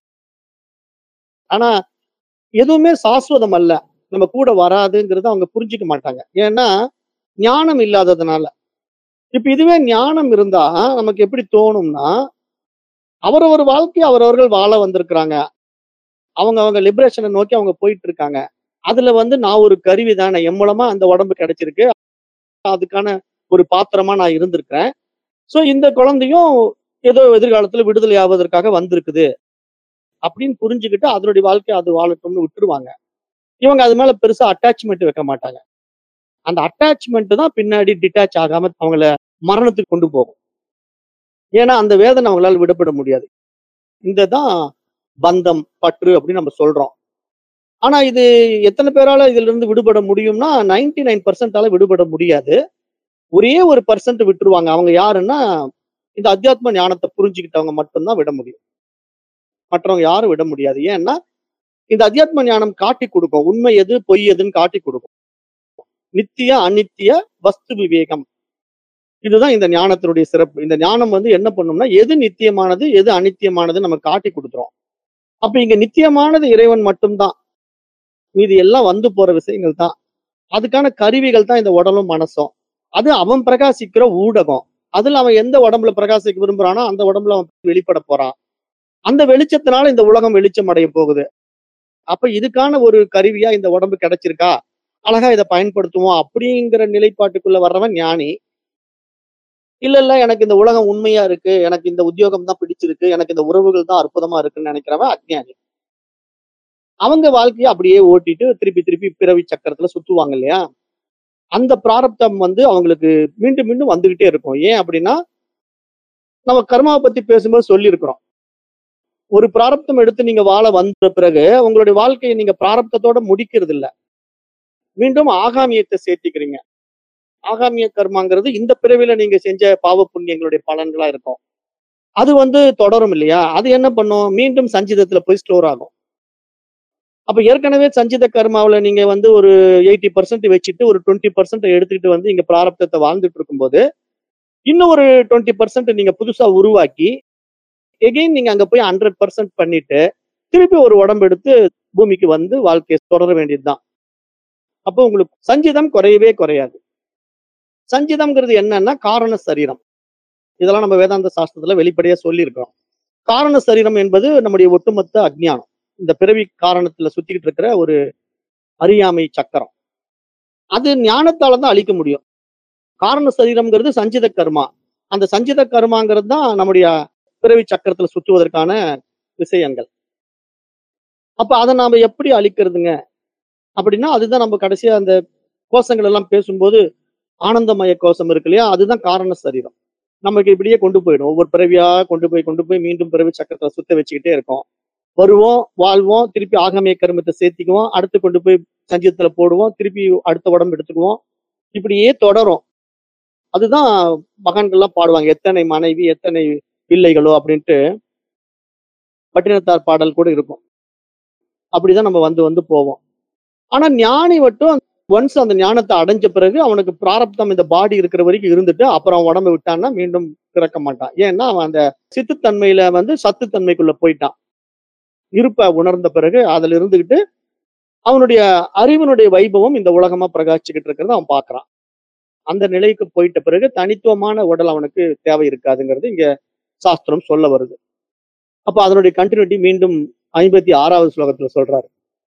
ஆனா எதுவுமே சாஸ்வதம் அல்ல நம்ம கூட வராதுங்கிறத அவங்க புரிஞ்சுக்க மாட்டாங்க ஏன்னா ஞானம் இல்லாததுனால இப்ப இதுவே ஞானம் இருந்தா நமக்கு எப்படி தோணும்னா அவரவர் வாழ்க்கையை அவரவர்கள் வாழ வந்திருக்கிறாங்க அவங்க அவங்க லிபரேஷனை நோக்கி அவங்க போயிட்டு இருக்காங்க அதுல வந்து நான் ஒரு கருவி தானே என் மூலமா அந்த உடம்பு கிடைச்சிருக்கு அதுக்கான ஒரு பாத்திரமா நான் இருந்திருக்கிறேன் சோ இந்த குழந்தையும் ஏதோ எதிர்காலத்துல விடுதலை ஆவதற்காக வந்திருக்குது அப்படின்னு புரிஞ்சுக்கிட்டு அதனுடைய வாழ்க்கையை அது வாழட்டும்னு விட்டுருவாங்க இவங்க அது மேல பெருசா அட்டாச்மெண்ட் வைக்க மாட்டாங்க அந்த அட்டாச்மெண்ட் தான் பின்னாடி டிட்டாச் ஆகாம அவங்கள மரணத்துக்கு கொண்டு போகும் ஏன்னா அந்த வேதனை அவங்களால விடுபட முடியாது இந்த தான் பந்தம் பற்று அப்படின்னு நம்ம சொல்றோம் ஆனா இது எத்தனை பேரால இதுல இருந்து விடுபட முடியும்னா நைன்டி நைன் பர்சன்டால விடுபட முடியாது ஒரே ஒரு பர்சன்ட் விட்டுருவாங்க அவங்க யாருன்னா இந்த அத்தியாத்ம ஞானத்தை புரிஞ்சுக்கிட்டவங்க மட்டும்தான் விட முடியும் மற்றவங்க யாரும் விட முடியாது ஏன்னா இந்த அத்தியாத்ம ஞானம் காட்டி கொடுக்கும் உண்மை எது பொய் எதுன்னு காட்டி கொடுக்கும் நித்திய அநித்திய வஸ்து விவேகம் இதுதான் இந்த ஞானத்தினுடைய சிறப்பு இந்த ஞானம் வந்து என்ன பண்ணும்னா எது நித்தியமானது எது அநித்தியமானது நம்ம காட்டி கொடுத்துரும் அப்ப இங்க நித்தியமானது இறைவன் மட்டும்தான் மீதி எல்லாம் வந்து போற விஷயங்கள் தான் அதுக்கான கருவிகள் தான் இந்த உடலும் மனசும் அது அவன் பிரகாசிக்கிற ஊடகம் அதுல அவன் எந்த உடம்புல பிரகாசிக்க விரும்புறானோ அந்த உடம்புல அவன் வெளிப்பட போறான் அந்த வெளிச்சத்தினால இந்த உலகம் வெளிச்சம் அடைய போகுது அப்ப இதுக்கான ஒரு கருவியா இந்த உடம்பு கிடைச்சிருக்கா அழகா இதை பயன்படுத்துவோம் அப்படிங்கிற நிலைப்பாட்டுக்குள்ள வர்றவன் ஞானி இல்ல இல்ல எனக்கு இந்த உலகம் உண்மையா இருக்கு எனக்கு இந்த உத்தியோகம் தான் பிடிச்சிருக்கு எனக்கு இந்த உறவுகள் தான் அற்புதமா இருக்குன்னு நினைக்கிறவன் அஜ்ஞானி அவங்க வாழ்க்கையை அப்படியே ஓட்டிட்டு திருப்பி திருப்பி பிறவி சக்கரத்துல சுத்துவாங்க இல்லையா அந்த பிராரப்தம் வந்து அவங்களுக்கு மீண்டும் மீண்டும் வந்துகிட்டே இருக்கும் ஏன் அப்படின்னா நம்ம கர்மாவை பத்தி பேசும்போது சொல்லியிருக்கிறோம் ஒரு பிராரப்தம் எடுத்து நீங்க வாழ வந்த பிறகு உங்களுடைய வாழ்க்கையை நீங்க பிராரப்தத்தோட முடிக்கிறது இல்ல மீண்டும் ஆகாமியத்தை சேர்த்திக்கிறீங்க ஆகாமிய கர்மாங்கிறது இந்த பிறவில நீங்க செஞ்ச பாவ புண்ணியங்களுடைய பலன்களா இருக்கும் அது வந்து தொடரும் இல்லையா அது என்ன பண்ணும் மீண்டும் சஞ்சிதத்துல போய் ஸ்டோர் ஆகும் அப்ப ஏற்கனவே சஞ்சித கர்மாவுல நீங்க வந்து ஒரு எயிட்டி பர்சன்ட் வச்சுட்டு ஒரு டுவெண்ட்டி பர்சன்ட் எடுத்துக்கிட்டு வந்து இங்க பிராரப்தத்தை வாழ்ந்துட்டு இருக்கும்போது இன்னும் ஒரு டுவெண்ட்டி பர்சன்ட் நீங்க புதுசா உருவாக்கி எகெயின் நீங்க அங்க போய் ஹண்ட்ரட் பர்சன்ட் பண்ணிட்டு திருப்பி ஒரு உடம்பு எடுத்து பூமிக்கு வந்து வாழ்க்கையை தொடர வேண்டியதுதான் அப்போ உங்களுக்கு சஞ்சிதம் குறையவே குறையாது சஞ்சிதம்ங்கிறது என்னன்னா காரண சரீரம் இதெல்லாம் நம்ம வேதாந்த சாஸ்திரத்துல வெளிப்படையா சொல்லியிருக்கிறோம் காரண சரீரம் என்பது நம்முடைய ஒட்டுமொத்த அஜ்ஞானம் இந்த பிறவி காரணத்துல சுத்திக்கிட்டு இருக்கிற ஒரு அறியாமை சக்கரம் அது ஞானத்தால தான் அழிக்க முடியும் காரண சரீரம்ங்கிறது சஞ்சித கர்மா அந்த சஞ்சித கர்மாங்கிறது தான் நம்முடைய பிறவி சக்கரத்துல சுற்றுவதற்கான விஷயங்கள் அப்ப அதை நாம எப்படி அழிக்கிறதுங்க அப்படின்னா அதுதான் நம்ம கடைசியா அந்த கோஷங்கள் எல்லாம் பேசும்போது ஆனந்தமய கோஷம் இருக்கு இல்லையா அதுதான் காரண சரீரம் நமக்கு இப்படியே கொண்டு போயிடும் ஒவ்வொரு பிறவியா கொண்டு போய் கொண்டு போய் மீண்டும் பிறவி சக்கரத்துல சுத்த வச்சுக்கிட்டே இருக்கோம் வருவோம் வாழ்வோம் திருப்பி ஆகமிய கருமத்தை சேர்த்திக்குவோம் அடுத்து கொண்டு போய் சஞ்சீதத்துல போடுவோம் திருப்பி அடுத்த உடம்பு எடுத்துக்குவோம் இப்படியே தொடரும் அதுதான் மகான்கள்லாம் பாடுவாங்க எத்தனை மனைவி எத்தனை பிள்ளைகளோ அப்படின்ட்டு பட்டினத்தார் பாடல் கூட இருக்கும் அப்படிதான் நம்ம வந்து வந்து போவோம் ஆனா ஞானி மட்டும் ஒன்ஸ் அந்த ஞானத்தை அடைஞ்ச பிறகு அவனுக்கு பிராரப்தம் இந்த பாடி இருக்கிற வரைக்கும் இருந்துட்டு அப்புறம் அவன் உடம்பு விட்டான்னா மீண்டும் பிறக்க மாட்டான் ஏன்னா அவன் அந்த சித்துத்தன்மையில வந்து சத்துத்தன்மைக்குள்ள போயிட்டான் இருப்ப உணர்ந்த பிறகு அதுல இருந்துகிட்டு அவனுடைய அறிவினுடைய வைபவம் இந்த உலகமா பிரகாசிச்சுக்கிட்டு இருக்கிறத அவன் பார்க்கறான் அந்த நிலைக்கு போயிட்ட பிறகு தனித்துவமான உடல் அவனுக்கு தேவை இருக்காதுங்கிறது இங்க சாஸ்திரம் சொல்ல வருது அப்ப அதனுடைய கண்டினியூட்டி மீண்டும் ஐம்பத்தி ஆறாவது ஸ்லோகத்துல சொல்றாரு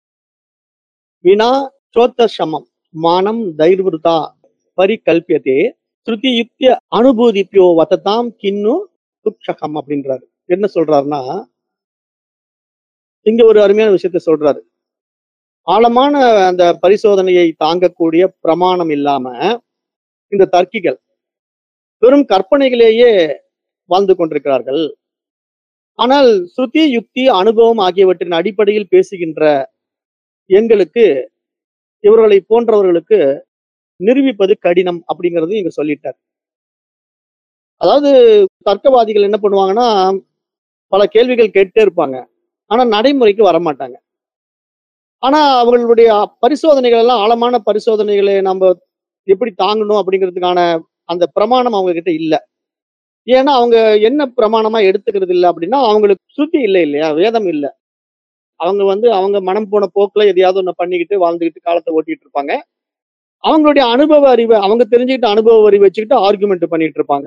வினா சோத்த சமம் மானம் தைர்விருதா பரிகல்பியதே ஸ்ருதி யுக்திய அனுபூதிப்பியோ வதத்தாம் கிண்ணு துக்ஷகம் அப்படின்றாரு என்ன சொல்றாருன்னா இங்க ஒரு அருமையான விஷயத்த சொல்றாரு ஆழமான அந்த பரிசோதனையை தாங்கக்கூடிய பிரமாணம் இல்லாம இந்த தர்க்கிகள் வெறும் கற்பனைகளேயே வாழ்ந்து கொண்டிருக்கிறார்கள் ஆனால் ஸ்ருதி யுக்தி அனுபவம் ஆகியவற்றின் அடிப்படையில் பேசுகின்ற எங்களுக்கு இவர்களை போன்றவர்களுக்கு நிரூபிப்பது கடினம் அப்படிங்கறது இங்க சொல்லிட்டார் அதாவது தர்க்கவாதிகள் என்ன பண்ணுவாங்கன்னா பல கேள்விகள் கேட்டே இருப்பாங்க ஆனா நடைமுறைக்கு வர மாட்டாங்க ஆனா அவங்களுடைய பரிசோதனைகள் எல்லாம் ஆழமான பரிசோதனைகளை நம்ம எப்படி தாங்கணும் அப்படிங்கிறதுக்கான அந்த பிரமாணம் அவங்க கிட்ட இல்ல ஏன்னா அவங்க என்ன பிரமாணமா எடுத்துக்கிறது இல்லை அப்படின்னா அவங்களுக்கு சுத்தி இல்லை இல்லையா வேதம் இல்லை அவங்க வந்து அவங்க மனம் போன போக்குல எதையாவது ஒண்ணு பண்ணிக்கிட்டு வாழ்ந்துகிட்டு காலத்தை ஓட்டிட்டு இருப்பாங்க அவங்களுடைய அனுபவ அறிவை அவங்க தெரிஞ்சுக்கிட்ட அனுபவ அறிவை வச்சுக்கிட்டு ஆர்குமெண்ட் பண்ணிட்டு இருப்பாங்க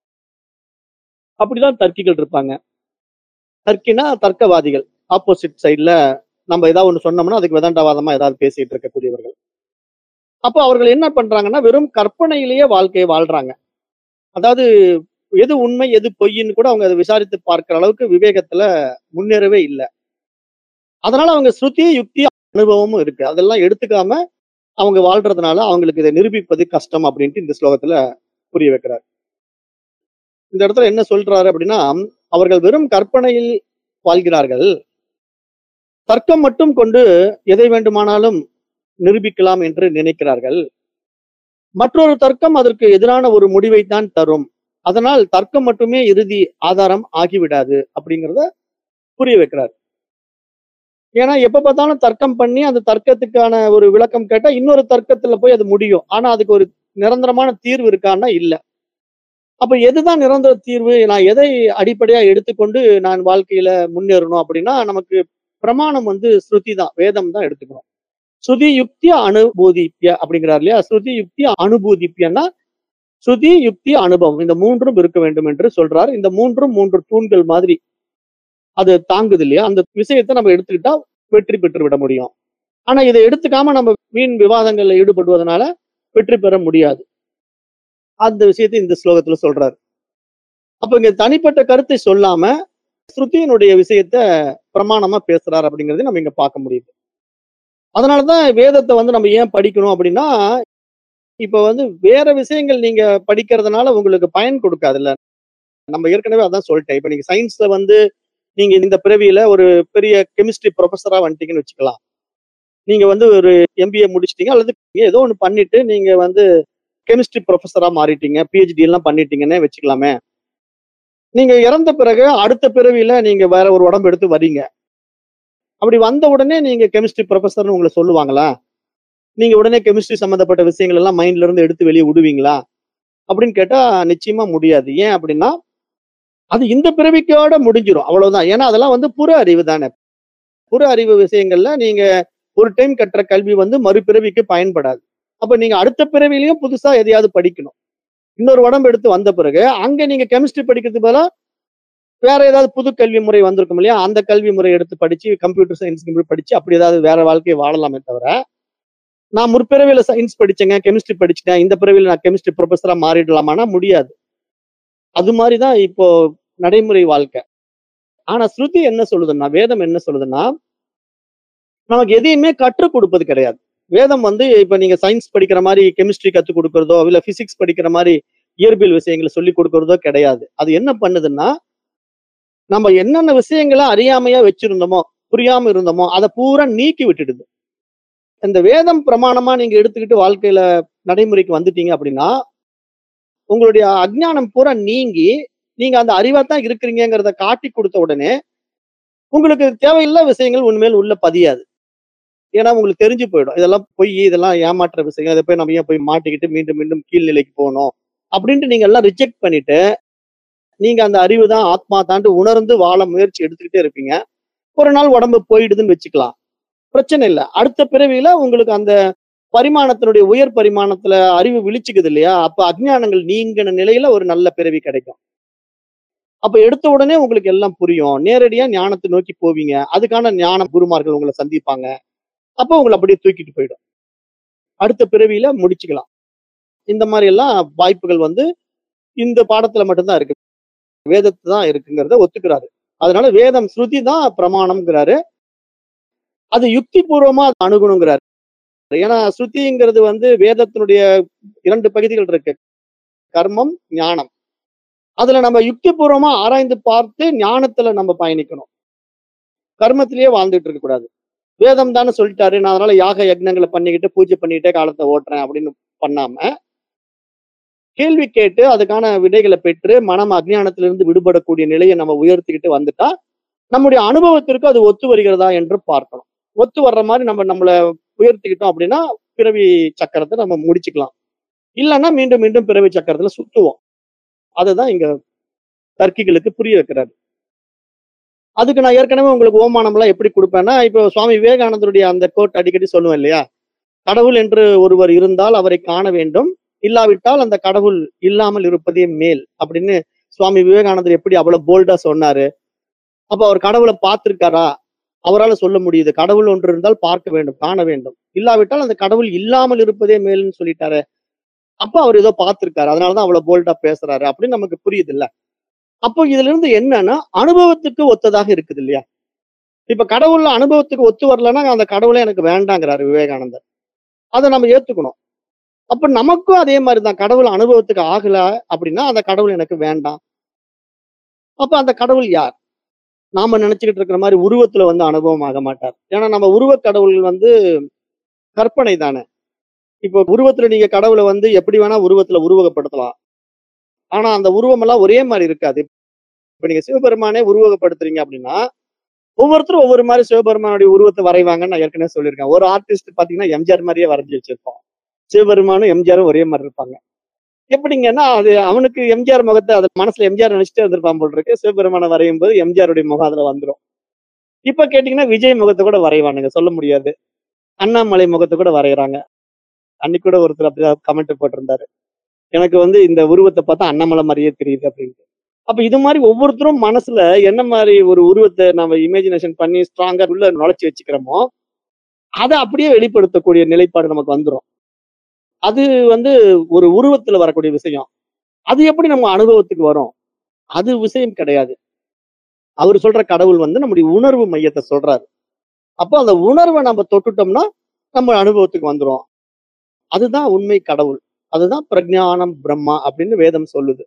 அப்படிதான் தர்க்கிகள் இருப்பாங்க தர்க்கினா தர்க்கவாதிகள் ஆப்போசிட் சைட்ல நம்ம ஏதாவது ஒண்ணு சொன்னோம்னா அதுக்கு வேதாண்டவாதமா ஏதாவது பேசிட்டு இருக்கக்கூடியவர்கள் அப்போ அவர்கள் என்ன பண்றாங்கன்னா வெறும் கற்பனையிலேயே வாழ்க்கையை வாழ்றாங்க அதாவது எது உண்மை எது பொய்ன்னு கூட அவங்க அதை விசாரித்து பார்க்கிற அளவுக்கு விவேகத்துல முன்னேறவே இல்லை அதனால அவங்க ஸ்ருதி யுக்தி அனுபவமும் இருக்கு அதெல்லாம் எடுத்துக்காம அவங்க வாழ்றதுனால அவங்களுக்கு இதை நிரூபிப்பது கஷ்டம் அப்படின்ட்டு இந்த ஸ்லோகத்துல புரிய வைக்கிறார் இந்த இடத்துல என்ன சொல்றாரு அப்படின்னா அவர்கள் வெறும் கற்பனையில் வாழ்கிறார்கள் தர்க்கம் மட்டும் கொண்டு எதை வேண்டுமானாலும் நிரூபிக்கலாம் என்று நினைக்கிறார்கள் மற்றொரு தர்க்கம் அதற்கு எதிரான ஒரு முடிவைத்தான் தரும் அதனால் தர்க்கம் மட்டுமே இறுதி ஆதாரம் ஆகிவிடாது அப்படிங்கிறத புரிய வைக்கிறார் ஏன்னா எப்ப பார்த்தாலும் தர்க்கம் பண்ணி அந்த தர்க்கத்துக்கான ஒரு விளக்கம் கேட்டா இன்னொரு தர்க்கத்துல போய் அது முடியும் ஆனா அதுக்கு ஒரு நிரந்தரமான தீர்வு இருக்கான்னா இல்ல அப்ப எதுதான் நிரந்தர தீர்வு நான் எதை அடிப்படையா எடுத்துக்கொண்டு நான் வாழ்க்கையில முன்னேறணும் அப்படின்னா நமக்கு பிரமாணம் வந்து ஸ்ருதி தான் வேதம் தான் எடுத்துக்கணும் ஸ்ருதி யுக்தி அனுபூதிப்பிய அப்படிங்கிறார் இல்லையா ஸ்ருதி யுக்தி அனுபூதிப்பியன்னா ஸ்ருதி யுக்தி அனுபவம் இந்த மூன்றும் இருக்க வேண்டும் என்று சொல்றார் இந்த மூன்றும் மூன்று தூண்கள் மாதிரி அது தாங்குது இல்லையா அந்த விஷயத்தை நம்ம எடுத்துக்கிட்டா வெற்றி பெற்று விட முடியும் ஆனா இதை எடுத்துக்காம நம்ம வீண் விவாதங்கள்ல ஈடுபடுவதனால வெற்றி பெற முடியாது அந்த விஷயத்தை இந்த ஸ்லோகத்துல சொல்றாரு அப்ப இங்க தனிப்பட்ட கருத்தை சொல்லாம ஸ்ருதியினுடைய விஷயத்த பிரமாணமா பேசுறாரு அப்படிங்கறதை நம்ம இங்க பார்க்க முடியுது அதனாலதான் வேதத்தை வந்து நம்ம ஏன் படிக்கணும் அப்படின்னா இப்ப வந்து வேற விஷயங்கள் நீங்க படிக்கிறதுனால உங்களுக்கு பயன் கொடுக்காதுல்ல நம்ம ஏற்கனவே அதான் சொல்லிட்டேன் இப்ப நீங்க சயின்ஸ்ல வந்து நீங்க இந்த பிறவியில ஒரு பெரிய கெமிஸ்ட்ரி ப்ரொஃபஸரா வந்துட்டீங்கன்னு வச்சுக்கலாம் நீங்க வந்து ஒரு எம்பிஏ முடிச்சிட்டீங்க அல்லது ஏதோ ஒன்று பண்ணிட்டு நீங்க வந்து கெமிஸ்ட்ரி ப்ரொஃபஸரா மாறிட்டீங்க பிஹெச்டி எல்லாம் பண்ணிட்டீங்கன்னே வச்சுக்கலாமே நீங்க இறந்த பிறகு அடுத்த பிறவியில நீங்க வேற ஒரு உடம்பு எடுத்து வரீங்க அப்படி வந்த உடனே நீங்க கெமிஸ்ட்ரி ப்ரொஃபஸர்னு உங்களை சொல்லுவாங்களா நீங்க உடனே கெமிஸ்ட்ரி சம்பந்தப்பட்ட விஷயங்கள் எல்லாம் மைண்ட்ல இருந்து எடுத்து வெளியே விடுவீங்களா அப்படின்னு கேட்டா நிச்சயமா முடியாது ஏன் அப்படின்னா அது இந்த பிறவிக்கோட முடிஞ்சிடும் அவ்வளவுதான் ஏன்னா அதெல்லாம் வந்து புற அறிவு தானே புற அறிவு விஷயங்கள்ல நீங்க ஒரு டைம் கட்டுற கல்வி வந்து மறுபிறவிக்கு பயன்படாது அப்ப நீங்க அடுத்த பிறவிலையும் புதுசா எதையாவது படிக்கணும் இன்னொரு உடம்பு எடுத்து வந்த பிறகு அங்க நீங்க கெமிஸ்ட்ரி படிக்கிறதுக்கு பதிலா வேற ஏதாவது புது கல்வி முறை வந்திருக்கும் இல்லையா அந்த கல்வி முறை எடுத்து படிச்சு கம்ப்யூட்டர் சயின்ஸ் படிச்சு அப்படி ஏதாவது வேற வாழ்க்கையை வாழலாமே தவிர நான் முற்பிறவியில சயின்ஸ் படிச்சேங்க கெமிஸ்ட்ரி படிச்சுட்டேன் இந்த பிறவியில நான் கெமிஸ்ட்ரி ப்ரொஃபஸரா மாறிடலாமான்னா முடியாது அது மாதிரிதான் இப்போ நடைமுறை வாழ்க்கை ஆனா ஸ்ருதி என்ன சொல்லுதுன்னா வேதம் என்ன சொல்லுதுன்னா நமக்கு எதையுமே கற்றுக் கொடுப்பது கிடையாது வேதம் வந்து இப்ப நீங்க சயின்ஸ் படிக்கிற மாதிரி கெமிஸ்ட்ரி கற்றுக் கொடுக்கறதோ இல்ல பிசிக்ஸ் படிக்கிற மாதிரி இயற்பியல் விஷயங்களை சொல்லி கொடுக்கறதோ கிடையாது அது என்ன பண்ணுதுன்னா நம்ம என்னென்ன விஷயங்களை அறியாமையா வச்சிருந்தோமோ புரியாம இருந்தோமோ அதை பூரா நீக்கி விட்டுடுது இந்த வேதம் பிரமாணமா நீங்க எடுத்துக்கிட்டு வாழ்க்கையில நடைமுறைக்கு வந்துட்டீங்க அப்படின்னா உங்களுடைய அஜ்ஞானம் பூரா நீங்கி நீங்க அந்த அறிவா தான் இருக்கிறீங்கிறத காட்டி கொடுத்த உடனே உங்களுக்கு தேவையில்லா விஷயங்கள் உண்மையில் உள்ள பதியாது ஏன்னா உங்களுக்கு தெரிஞ்சு போயிடும் இதெல்லாம் பொய் இதெல்லாம் ஏமாற்ற விஷயம் இதை போய் நம்ம ஏன் போய் மாட்டிக்கிட்டு மீண்டும் மீண்டும் கீழ்நிலைக்கு போகணும் அப்படின்ட்டு நீங்க எல்லாம் ரிஜெக்ட் பண்ணிட்டு நீங்க அந்த அறிவு தான் ஆத்மா தாண்டு உணர்ந்து வாழ முயற்சி எடுத்துக்கிட்டே இருப்பீங்க ஒரு நாள் உடம்பு போயிடுதுன்னு வச்சுக்கலாம் பிரச்சனை இல்லை அடுத்த பிறவியில உங்களுக்கு அந்த பரிமாணத்தினுடைய உயர் பரிமாணத்துல அறிவு விழிச்சுக்குது இல்லையா அப்ப அஜ்ஞானங்கள் நீங்கின நிலையில ஒரு நல்ல பிறவி கிடைக்கும் அப்ப எடுத்த உடனே உங்களுக்கு எல்லாம் புரியும் நேரடியா ஞானத்தை நோக்கி போவீங்க அதுக்கான ஞான குருமார்கள் உங்களை சந்திப்பாங்க அப்போ உங்களை அப்படியே தூக்கிட்டு போயிடும் அடுத்த பிறவியில முடிச்சுக்கலாம் இந்த மாதிரி எல்லாம் வாய்ப்புகள் வந்து இந்த பாடத்துல மட்டும்தான் இருக்கு வேதத்து தான் இருக்குங்கிறத ஒத்துக்கிறாரு அதனால வேதம் ஸ்ருதி தான் பிரமாணம்ங்கிறாரு அது யுக்தி பூர்வமா அணுகணுங்கிறாரு ஏன்னா ஸ்ருதிங்கிறது வந்து வேதத்தினுடைய இரண்டு பகுதிகள் இருக்கு கர்மம் ஞானம் அதுல நம்ம யுக்தி பூர்வமா ஆராய்ந்து பார்த்து ஞானத்துல நம்ம பயணிக்கணும் கர்மத்திலேயே வாழ்ந்துட்டு இருக்க கூடாது வேதம் தானே சொல்லிட்டாரு நான் அதனால யாக யக்னங்களை பண்ணிக்கிட்டு பூஜை பண்ணிக்கிட்டே காலத்தை ஓட்டுறேன் அப்படின்னு பண்ணாம கேள்வி கேட்டு அதுக்கான விடைகளை பெற்று மனம் அஜ்ஞானத்திலிருந்து விடுபடக்கூடிய நிலையை நம்ம உயர்த்திக்கிட்டு வந்துட்டா நம்முடைய அனுபவத்திற்கு அது ஒத்து வருகிறதா என்று பார்க்கணும் ஒத்து வர்ற மாதிரி நம்ம நம்மளை உயர்த்திக்கிட்டோம் அப்படின்னா பிறவி சக்கரத்தை நம்ம முடிச்சுக்கலாம் இல்லைன்னா மீண்டும் மீண்டும் பிறவி சக்கரத்துல சுத்துவோம் அதுதான் இங்க தர்க்கிகளுக்கு புரிய வைக்கிறாரு அதுக்கு நான் ஏற்கனவே உங்களுக்கு ஓமானம்லாம் எப்படி கொடுப்பேன்னா இப்போ சுவாமி விவேகானந்தருடைய அந்த கோட் அடிக்கடி சொல்லுவேன் இல்லையா கடவுள் என்று ஒருவர் இருந்தால் அவரை காண வேண்டும் இல்லாவிட்டால் அந்த கடவுள் இல்லாமல் இருப்பதே மேல் அப்படின்னு சுவாமி விவேகானந்தர் எப்படி அவ்வளவு போல்டா சொன்னாரு அப்ப அவர் கடவுளை பார்த்திருக்காரா அவரால் சொல்ல முடியுது கடவுள் ஒன்று இருந்தால் பார்க்க வேண்டும் காண வேண்டும் இல்லாவிட்டால் அந்த கடவுள் இல்லாமல் இருப்பதே மேல்னு சொல்லிட்டாரு அப்ப அவர் ஏதோ பார்த்திருக்காரு அதனாலதான் அவ்வளவு போல்டா பேசுறாரு அப்படின்னு நமக்கு புரியுது இல்ல அப்போ இதுல இருந்து என்னன்னா அனுபவத்துக்கு ஒத்ததாக இருக்குது இல்லையா இப்ப கடவுள்ல அனுபவத்துக்கு ஒத்து வரலன்னா அந்த கடவுளே எனக்கு வேண்டாங்கிறாரு விவேகானந்தர் அதை நம்ம ஏத்துக்கணும் அப்ப நமக்கும் அதே மாதிரிதான் கடவுள் அனுபவத்துக்கு ஆகல அப்படின்னா அந்த கடவுள் எனக்கு வேண்டாம் அப்ப அந்த கடவுள் யார் நாம நினைச்சுக்கிட்டு இருக்கிற மாதிரி உருவத்துல வந்து அனுபவம் ஆக மாட்டார் ஏன்னா நம்ம உருவ கடவுள் வந்து கற்பனை தானே இப்போ உருவத்துல நீங்க கடவுளை வந்து எப்படி வேணா உருவத்துல உருவகப்படுத்தலாம் ஆனா அந்த உருவம் எல்லாம் ஒரே மாதிரி இருக்காது இப்ப நீங்க சிவபெருமானே உருவகப்படுத்துறீங்க அப்படின்னா ஒவ்வொருத்தரும் ஒவ்வொரு மாதிரி சிவபெருமானுடைய உருவத்தை வரைவாங்கன்னு நான் ஏற்கனவே சொல்லியிருக்கேன் ஒரு ஆர்டிஸ்ட் பாத்தீங்கன்னா எம்ஜிஆர் மாதிரியே வரைஞ்சி வச்சிருப்போம் சிவபெருமானும் எம்ஜிஆரும் ஒரே மாதிரி இருப்பாங்க எப்படிங்கன்னா அது அவனுக்கு எம்ஜிஆர் முகத்தை அது மனசுல எம்ஜிஆர் நினைச்சிட்டே இருந்திருப்பான் போல் இருக்கு சிவபெருமானை வரையும் போது எம்ஜிஆருடைய முகம் அதுல வந்துடும் இப்ப கேட்டீங்கன்னா விஜய் முகத்தை கூட வரைவானுங்க சொல்ல முடியாது அண்ணாமலை முகத்தை கூட வரைகிறாங்க அன்னைக்கு கூட ஒருத்தர் அப்படிதான் கமெண்ட் போட்டிருந்தாரு எனக்கு வந்து இந்த உருவத்தை பார்த்தா அண்ணாமலை மாதிரியே தெரியுது அப்படின்ட்டு அப்ப இது மாதிரி ஒவ்வொருத்தரும் மனசுல என்ன மாதிரி ஒரு உருவத்தை நம்ம இமேஜினேஷன் பண்ணி ஸ்ட்ராங்கா உள்ள நுழைச்சி வச்சுக்கிறோமோ அதை அப்படியே வெளிப்படுத்தக்கூடிய நிலைப்பாடு நமக்கு வந்துடும் அது வந்து ஒரு உருவத்துல வரக்கூடிய விஷயம் அது எப்படி நம்ம அனுபவத்துக்கு வரும் அது விஷயம் கிடையாது அவர் சொல்ற கடவுள் வந்து நம்முடைய உணர்வு மையத்தை சொல்றாரு அப்போ அந்த உணர்வை நம்ம தொட்டுட்டோம்னா நம்ம அனுபவத்துக்கு வந்துரும் அதுதான் உண்மை கடவுள் அதுதான் பிரஜானம் பிரம்மா அப்படின்னு வேதம் சொல்லுது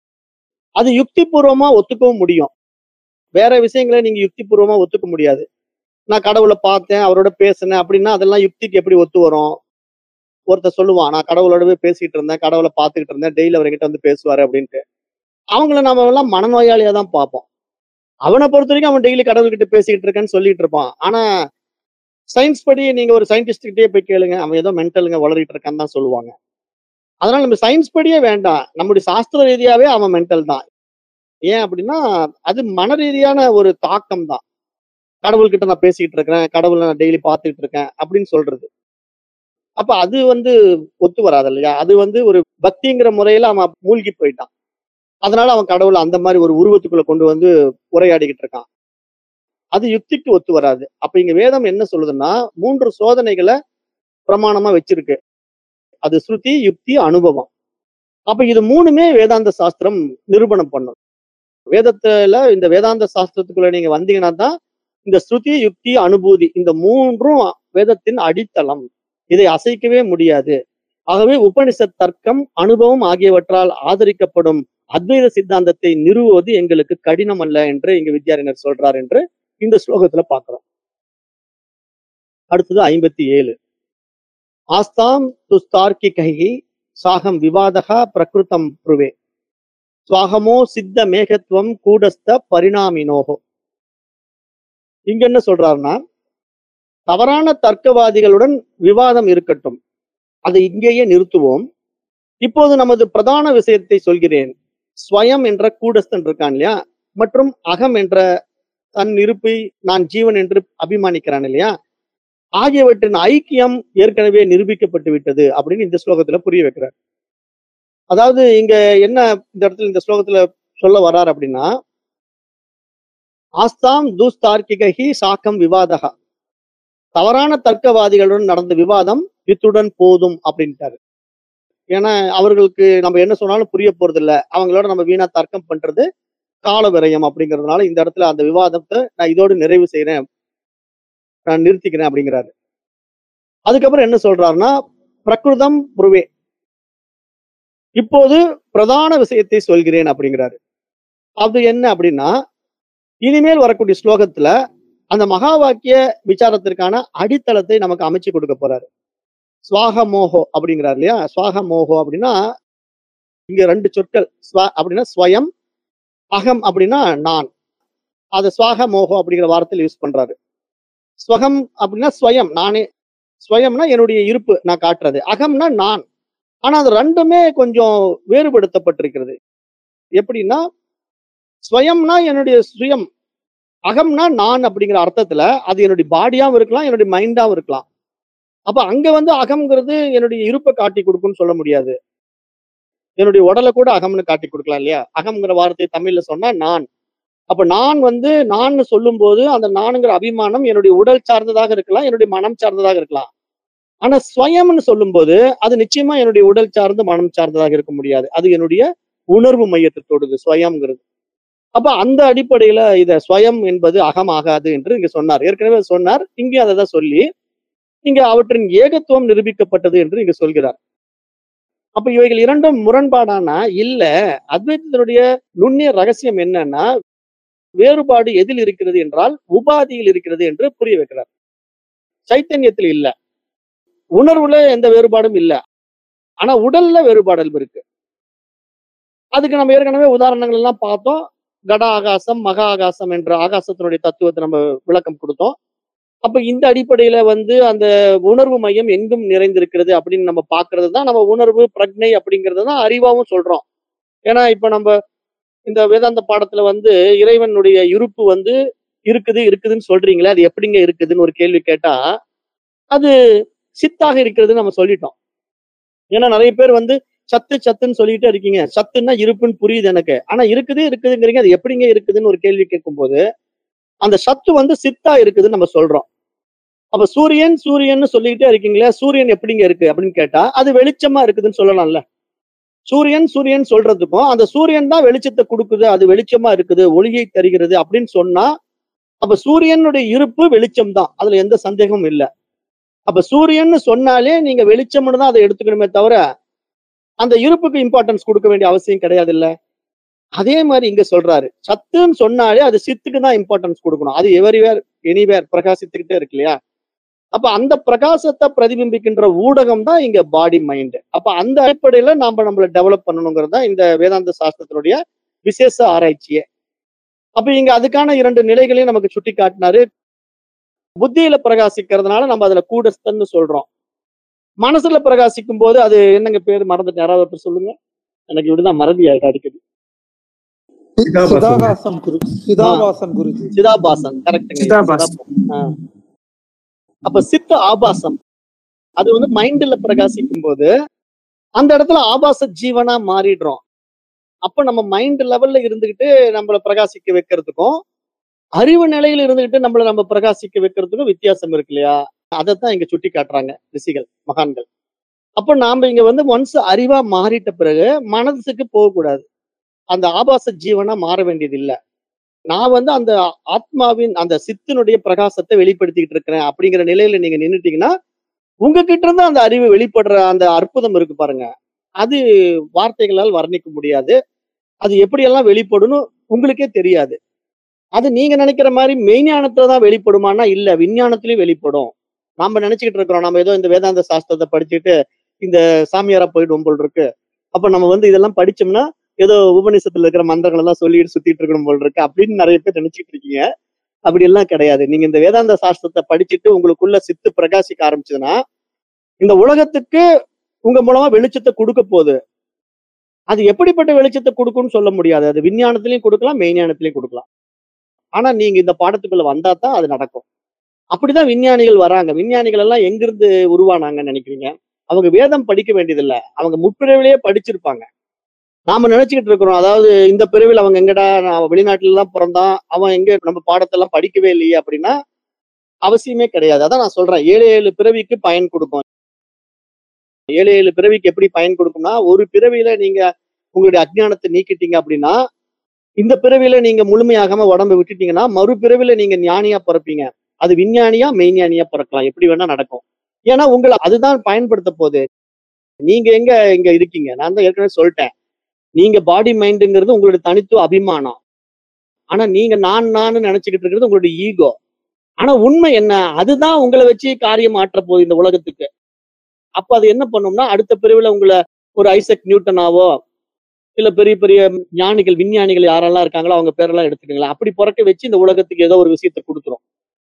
அது யுக்தி பூர்வமா ஒத்துக்கவும் முடியும் வேற விஷயங்களை நீங்க யுக்தி பூர்வமா ஒத்துக்க முடியாது நான் கடவுளை பார்த்தேன் அவரோட பேசினேன் அப்படின்னா அதெல்லாம் யுக்திக்கு எப்படி ஒத்து வரும் ஒருத்தர் சொல்லுவான் நான் கடவுளோடவே பேசிட்டு இருந்தேன் கடவுளை பார்த்துக்கிட்டு இருந்தேன் டெய்லி அவர்கிட்ட வந்து பேசுவாரு அப்படின்ட்டு அவங்கள நாம எல்லாம் மனநோயாளியா தான் பார்ப்போம் அவனை பொறுத்த வரைக்கும் அவன் டெய்லி கடவுள்கிட்ட பேசிக்கிட்டு இருக்கேன்னு சொல்லிட்டு இருப்பான் ஆனா சயின்ஸ் படி நீங்க ஒரு சயின்டிஸ்ட் கிட்டே போய் கேளுங்க அவன் ஏதோ மென்டலுங்க வளரிட்டு இருக்கான்னு தான் சொல்லுவாங்க அதனால நம்ம சயின்ஸ் படியே வேண்டாம் நம்முடைய சாஸ்திர ரீதியாவே அவன் மென்டல் தான் ஏன் அப்படின்னா அது மன ரீதியான ஒரு தாக்கம் தான் கடவுள்கிட்ட நான் பேசிக்கிட்டு இருக்கிறேன் கடவுளை நான் டெய்லி பார்த்துக்கிட்டு இருக்கேன் அப்படின்னு சொல்றது அப்ப அது வந்து ஒத்து வராது இல்லையா அது வந்து ஒரு பக்திங்கிற முறையில அவன் மூழ்கி போயிட்டான் அதனால அவன் கடவுளை அந்த மாதிரி ஒரு உருவத்துக்குள்ள கொண்டு வந்து உரையாடிக்கிட்டு இருக்கான் அது யுக்திக்கு ஒத்து வராது அப்ப இங்க வேதம் என்ன சொல்லுதுன்னா மூன்று சோதனைகளை பிரமாணமா வச்சிருக்கு அது ஸ்ருதி யுக்தி அனுபவம் அப்ப இது மூணுமே வேதாந்த சாஸ்திரம் நிரூபணம் பண்ணும் வேதத்துல இந்த வேதாந்த சாஸ்திரத்துக்குள்ள நீங்க வந்தீங்கன்னா தான் இந்த ஸ்ருதி யுக்தி அனுபூதி இந்த மூன்றும் வேதத்தின் அடித்தளம் இதை அசைக்கவே முடியாது ஆகவே உபனிஷத் தர்க்கம் அனுபவம் ஆகியவற்றால் ஆதரிக்கப்படும் அத்வைத சித்தாந்தத்தை நிறுவுவது எங்களுக்கு கடினம் அல்ல என்று இங்க வித்யாரண்யர் சொல்றார் என்று இந்த ஸ்லோகத்துல பார்க்கிறோம் அடுத்தது ஐம்பத்தி ஏழு ஆஸ்தாம் துஸ்தார்க்கிகை சாகம் விவாதகா பிரகிருதம் புருவே சுவாகமோ சித்த மேகத்துவம் கூடஸ்த பரிணாமினோகோ இங்க என்ன சொல்றாருன்னா தவறான தர்க்கவாதிகளுடன் விவாதம் இருக்கட்டும் அதை இங்கேயே நிறுத்துவோம் இப்போது நமது பிரதான விஷயத்தை சொல்கிறேன் ஸ்வயம் என்ற கூடஸ்தன் இருக்கான் இல்லையா மற்றும் அகம் என்ற தன் இருப்பை நான் ஜீவன் என்று அபிமானிக்கிறான் இல்லையா ஆகியவற்றின் ஐக்கியம் ஏற்கனவே நிரூபிக்கப்பட்டு விட்டது அப்படின்னு இந்த ஸ்லோகத்துல புரிய வைக்கிறார் அதாவது இங்க என்ன இந்த இடத்துல இந்த ஸ்லோகத்துல சொல்ல வர்றார் அப்படின்னா ஆஸ்தாம் தூஸ்தார்க்கிகி சாக்கம் விவாதகா தவறான தர்க்கவாதிகளுடன் நடந்த விவாதம் இத்துடன் போதும் அப்படின்ட்டாரு ஏன்னா அவர்களுக்கு நம்ம என்ன சொன்னாலும் புரிய போறது இல்ல அவங்களோட நம்ம வீணா தர்க்கம் பண்றது கால விரயம் அப்படிங்கிறதுனால இந்த இடத்துல அந்த விவாதத்தை நான் இதோடு நிறைவு செய்யறேன் நான் நிறுத்திக்கிறேன் அப்படிங்கிறாரு அதுக்கப்புறம் என்ன சொல்றாருன்னா பிரகிருதம் புருவே இப்போது பிரதான விஷயத்தை சொல்கிறேன் அப்படிங்கிறாரு அது என்ன அப்படின்னா இனிமேல் வரக்கூடிய ஸ்லோகத்துல அந்த மகா வாக்கிய விசாரத்திற்கான அடித்தளத்தை நமக்கு அமைச்சு கொடுக்க போறாரு ஸ்வாக மோகோ அப்படிங்கிறார் இல்லையா ஸ்வாக மோகோ அப்படின்னா இங்க ரெண்டு சொற்கள் ஸ்வ அப்படின்னா ஸ்வயம் அகம் அப்படின்னா நான் அதை ஸ்வாக மோகோ அப்படிங்கிற வார்த்தையில் யூஸ் பண்றாரு ஸ்வகம் அப்படின்னா ஸ்வயம் நானே ஸ்வயம்னா என்னுடைய இருப்பு நான் காட்டுறது அகம்னா நான் ஆனா அது ரெண்டுமே கொஞ்சம் வேறுபடுத்தப்பட்டிருக்கிறது எப்படின்னா ஸ்வயம்னா என்னுடைய சுயம் அகம்னா நான் அப்படிங்கிற அர்த்தத்துல அது என்னுடைய பாடியாவும் இருக்கலாம் என்னுடைய மைண்டாவும் இருக்கலாம் அப்ப அங்க வந்து அகம்ங்கிறது என்னுடைய இருப்பை காட்டி கொடுக்கும்னு சொல்ல முடியாது என்னுடைய உடலை கூட அகம்னு காட்டி கொடுக்கலாம் இல்லையா அகம்ங்கிற வார்த்தை தமிழ்ல சொன்னா நான் அப்ப நான் வந்து நான் சொல்லும் போது அந்த நானுங்கிற அபிமானம் என்னுடைய உடல் சார்ந்ததாக இருக்கலாம் என்னுடைய மனம் சார்ந்ததாக இருக்கலாம் ஆனா ஸ்வயம்னு சொல்லும்போது அது நிச்சயமா என்னுடைய உடல் சார்ந்து மனம் சார்ந்ததாக இருக்க முடியாது அது என்னுடைய உணர்வு மையத்தை தொடுது ஸ்வயம்ங்கிறது அப்ப அந்த அடிப்படையில இத ஸ்வயம் என்பது அகம் ஆகாது என்று இங்க சொன்னார் ஏற்கனவே சொன்னார் இங்கே அதை தான் சொல்லி இங்க அவற்றின் ஏகத்துவம் நிரூபிக்கப்பட்டது என்று இங்க சொல்கிறார் அப்ப இவைகள் இரண்டும் முரண்பாடானா இல்ல அத்வைதத்தினுடைய நுண்ணிய ரகசியம் என்னன்னா வேறுபாடு எதில் இருக்கிறது என்றால் உபாதியில் இருக்கிறது என்று புரிய வைக்கிறார் சைத்தன்யத்தில் இல்ல உணர்வுல எந்த வேறுபாடும் இல்ல ஆனா உடல்ல வேறுபாடல் இருக்கு அதுக்கு நம்ம ஏற்கனவே உதாரணங்கள் எல்லாம் பார்த்தோம் கட ஆகாசம் மகா ஆகாசம் என்ற ஆகாசத்தினுடைய தத்துவத்தை நம்ம விளக்கம் கொடுத்தோம் அப்ப இந்த அடிப்படையில வந்து அந்த உணர்வு மையம் எங்கும் நிறைந்திருக்கிறது அப்படின்னு நம்ம பாக்குறது தான் நம்ம உணர்வு பிரக்னை அப்படிங்கறது தான் அறிவாவும் சொல்றோம் ஏன்னா இப்ப நம்ம இந்த வேதாந்த பாடத்துல வந்து இறைவனுடைய இருப்பு வந்து இருக்குது இருக்குதுன்னு சொல்றீங்களே அது எப்படிங்க இருக்குதுன்னு ஒரு கேள்வி கேட்டா அது சித்தாக இருக்கிறதுன்னு நம்ம சொல்லிட்டோம் ஏன்னா நிறைய பேர் வந்து சத்து சத்துன்னு சொல்லிட்டே இருக்கீங்க சத்துன்னா இருப்புன்னு புரியுது எனக்கு ஆனா இருக்குது இருக்குதுங்கிறீங்க அது எப்படிங்க இருக்குதுன்னு ஒரு கேள்வி கேட்கும்போது அந்த சத்து வந்து சித்தா இருக்குதுன்னு நம்ம சொல்றோம் அப்ப சூரியன் சூரியன் சொல்லிக்கிட்டே இருக்கீங்களே சூரியன் எப்படிங்க இருக்கு அப்படின்னு கேட்டா அது வெளிச்சமா இருக்குதுன்னு சொல்லலாம்ல சூரியன் சூரியன் சொல்றதுக்கும் அந்த சூரியன் தான் வெளிச்சத்தை கொடுக்குது அது வெளிச்சமா இருக்குது ஒளியை தருகிறது அப்படின்னு சொன்னா அப்ப சூரியனுடைய இருப்பு வெளிச்சம் தான் அதுல எந்த சந்தேகமும் இல்லை அப்ப சூரியன் சொன்னாலே நீங்க வெளிச்சம்னு தான் அதை எடுத்துக்கணுமே தவிர அந்த இருப்புக்கு இம்பார்ட்டன்ஸ் கொடுக்க வேண்டிய அவசியம் கிடையாது இல்ல அதே மாதிரி இங்க சொல்றாரு சத்துன்னு சொன்னாலே அது சித்துக்கு தான் இம்பார்ட்டன்ஸ் கொடுக்கணும் அது எவரிவேர் எனிவேர் பிரகாசித்துக்கிட்டே இருக்கு இல்லையா அப்ப அந்த பிரகாசத்தை பிரதிபிம்பிக்கின்ற ஊடகம் தான் இங்க பாடி மைண்ட் அப்ப அந்த அடிப்படையில நாம நம்மள டெவலப் பண்ணணுங்கிறது தான் இந்த வேதாந்த சாஸ்திரத்தினுடைய விசேஷ ஆராய்ச்சியே அப்ப இங்க அதுக்கான இரண்டு நிலைகளையும் நமக்கு சுட்டி காட்டினாரு புத்தியில பிரகாசிக்கிறதுனால நம்ம அதுல கூடஸ்தன்னு சொல்றோம் மனசுல பிரகாசிக்கும் போது அது என்னங்க பேர் மறந்துட்டு யாராவது ஒருத்தர் சொல்லுங்க எனக்கு இப்படிதான் மறதி ஆயிட்டு அடிக்கடி சிதாகாசம் குரு சிதாபாசம் குருஜி சிதாபாசன் கரெக்டுங்க சிதாபாசன். அப்ப சித்த ஆபாசம் அது வந்து மைண்ட்ல பிரகாசிக்கும் போது அந்த இடத்துல ஆபாச ஜீவனா மாறிடுறோம் அப்ப நம்ம மைண்ட் லெவல்ல இருந்துகிட்டு நம்மள பிரகாசிக்க வைக்கிறதுக்கும் அறிவு நிலையில இருந்துகிட்டு நம்மள நம்ம பிரகாசிக்க வைக்கிறதுக்கும் வித்தியாசம் இருக்கு இல்லையா அதைத்தான் இங்க சுட்டி காட்டுறாங்க ரிஷிகள் மகான்கள் அப்ப நாம இங்க வந்து ஒன்ஸ் அறிவா மாறிட்ட பிறகு மனசுக்கு போகக்கூடாது அந்த ஆபாச ஜீவனா மாற வேண்டியது இல்ல நான் வந்து அந்த ஆத்மாவின் அந்த சித்தினுடைய பிரகாசத்தை வெளிப்படுத்திக்கிட்டு இருக்கிறேன் அப்படிங்கிற நிலையில நீங்க நின்னுட்டீங்கன்னா உங்ககிட்ட இருந்து அந்த அறிவு வெளிப்படுற அந்த அற்புதம் இருக்கு பாருங்க அது வார்த்தைகளால் வர்ணிக்க முடியாது அது எப்படியெல்லாம் வெளிப்படும்னு உங்களுக்கே தெரியாது அது நீங்க நினைக்கிற மாதிரி மெய்ஞானத்துல தான் வெளிப்படுமானா இல்ல விஞ்ஞானத்திலயும் வெளிப்படும் நாம நினைச்சுக்கிட்டு இருக்கிறோம் நம்ம ஏதோ இந்த வேதாந்த சாஸ்திரத்தை படிச்சுட்டு இந்த சாமியாரா போயிடுவோம் போல் இருக்கு அப்ப நம்ம வந்து இதெல்லாம் படிச்சோம்னா ஏதோ உபநிஷத்துல இருக்கிற மந்திரங்கள் எல்லாம் சொல்லிட்டு சுத்திட்டு இருக்கணும் போல் இருக்கு அப்படின்னு நிறைய பேர் நினைச்சிட்டு இருக்கீங்க அப்படி எல்லாம் கிடையாது நீங்க இந்த வேதாந்த சாஸ்திரத்தை படிச்சுட்டு உங்களுக்குள்ள சித்து பிரகாசிக்க ஆரம்பிச்சதுன்னா இந்த உலகத்துக்கு உங்க மூலமா வெளிச்சத்தை கொடுக்க போகுது அது எப்படிப்பட்ட வெளிச்சத்தை கொடுக்கும்னு சொல்ல முடியாது அது விஞ்ஞானத்திலையும் கொடுக்கலாம் மெய்ஞானத்திலையும் கொடுக்கலாம் ஆனா நீங்க இந்த பாடத்துக்குள்ள வந்தா தான் அது நடக்கும் அப்படிதான் விஞ்ஞானிகள் வராங்க விஞ்ஞானிகள் எல்லாம் எங்கிருந்து உருவானாங்கன்னு நினைக்கிறீங்க அவங்க வேதம் படிக்க வேண்டியதில்ல அவங்க முற்பிறவிலேயே படிச்சிருப்பாங்க நாம நினைச்சுக்கிட்டு இருக்கிறோம் அதாவது இந்த பிறவில அவங்க எங்கடா நான் வெளிநாட்டுல எல்லாம் பிறந்தான் அவன் எங்க நம்ம பாடத்தெல்லாம் படிக்கவே இல்லையே அப்படின்னா அவசியமே கிடையாது அதான் நான் சொல்றேன் ஏழு ஏழு பிறவிக்கு பயன் கொடுக்கும் ஏழு ஏழு பிறவிக்கு எப்படி பயன் கொடுக்கும்னா ஒரு பிறவியில நீங்க உங்களுடைய அஜ்ஞானத்தை நீக்கிட்டீங்க அப்படின்னா இந்த பிறவியில நீங்க முழுமையாகாம உடம்ப விட்டுட்டீங்கன்னா மறுபிறவில நீங்க ஞானியா பிறப்பீங்க அது விஞ்ஞானியா மெய்ஞானியா பிறக்கலாம் எப்படி வேணா நடக்கும் ஏன்னா உங்களை அதுதான் பயன்படுத்த போகுது நீங்க எங்க இங்க இருக்கீங்க நான் தான் ஏற்கனவே சொல்லிட்டேன் நீங்க பாடி மைண்டுங்கிறது உங்களுடைய தனித்துவ அபிமானம் ஆனா நீங்க நான் நான் நினைச்சுக்கிட்டு இருக்கிறது உங்களுடைய ஈகோ ஆனா உண்மை என்ன அதுதான் உங்களை வச்சு காரியம் மாற்ற போகுது இந்த உலகத்துக்கு அப்ப அது என்ன பண்ணும்னா அடுத்த பிரிவுல உங்களை ஒரு ஐசக் நியூட்டனாவோ இல்ல பெரிய பெரிய ஞானிகள் விஞ்ஞானிகள் யாரெல்லாம் இருக்காங்களோ அவங்க பேரெல்லாம் எடுத்துக்கங்களேன் அப்படி பிறக்க வச்சு இந்த உலகத்துக்கு ஏதோ ஒரு விஷயத்தை கொடுத்துரும்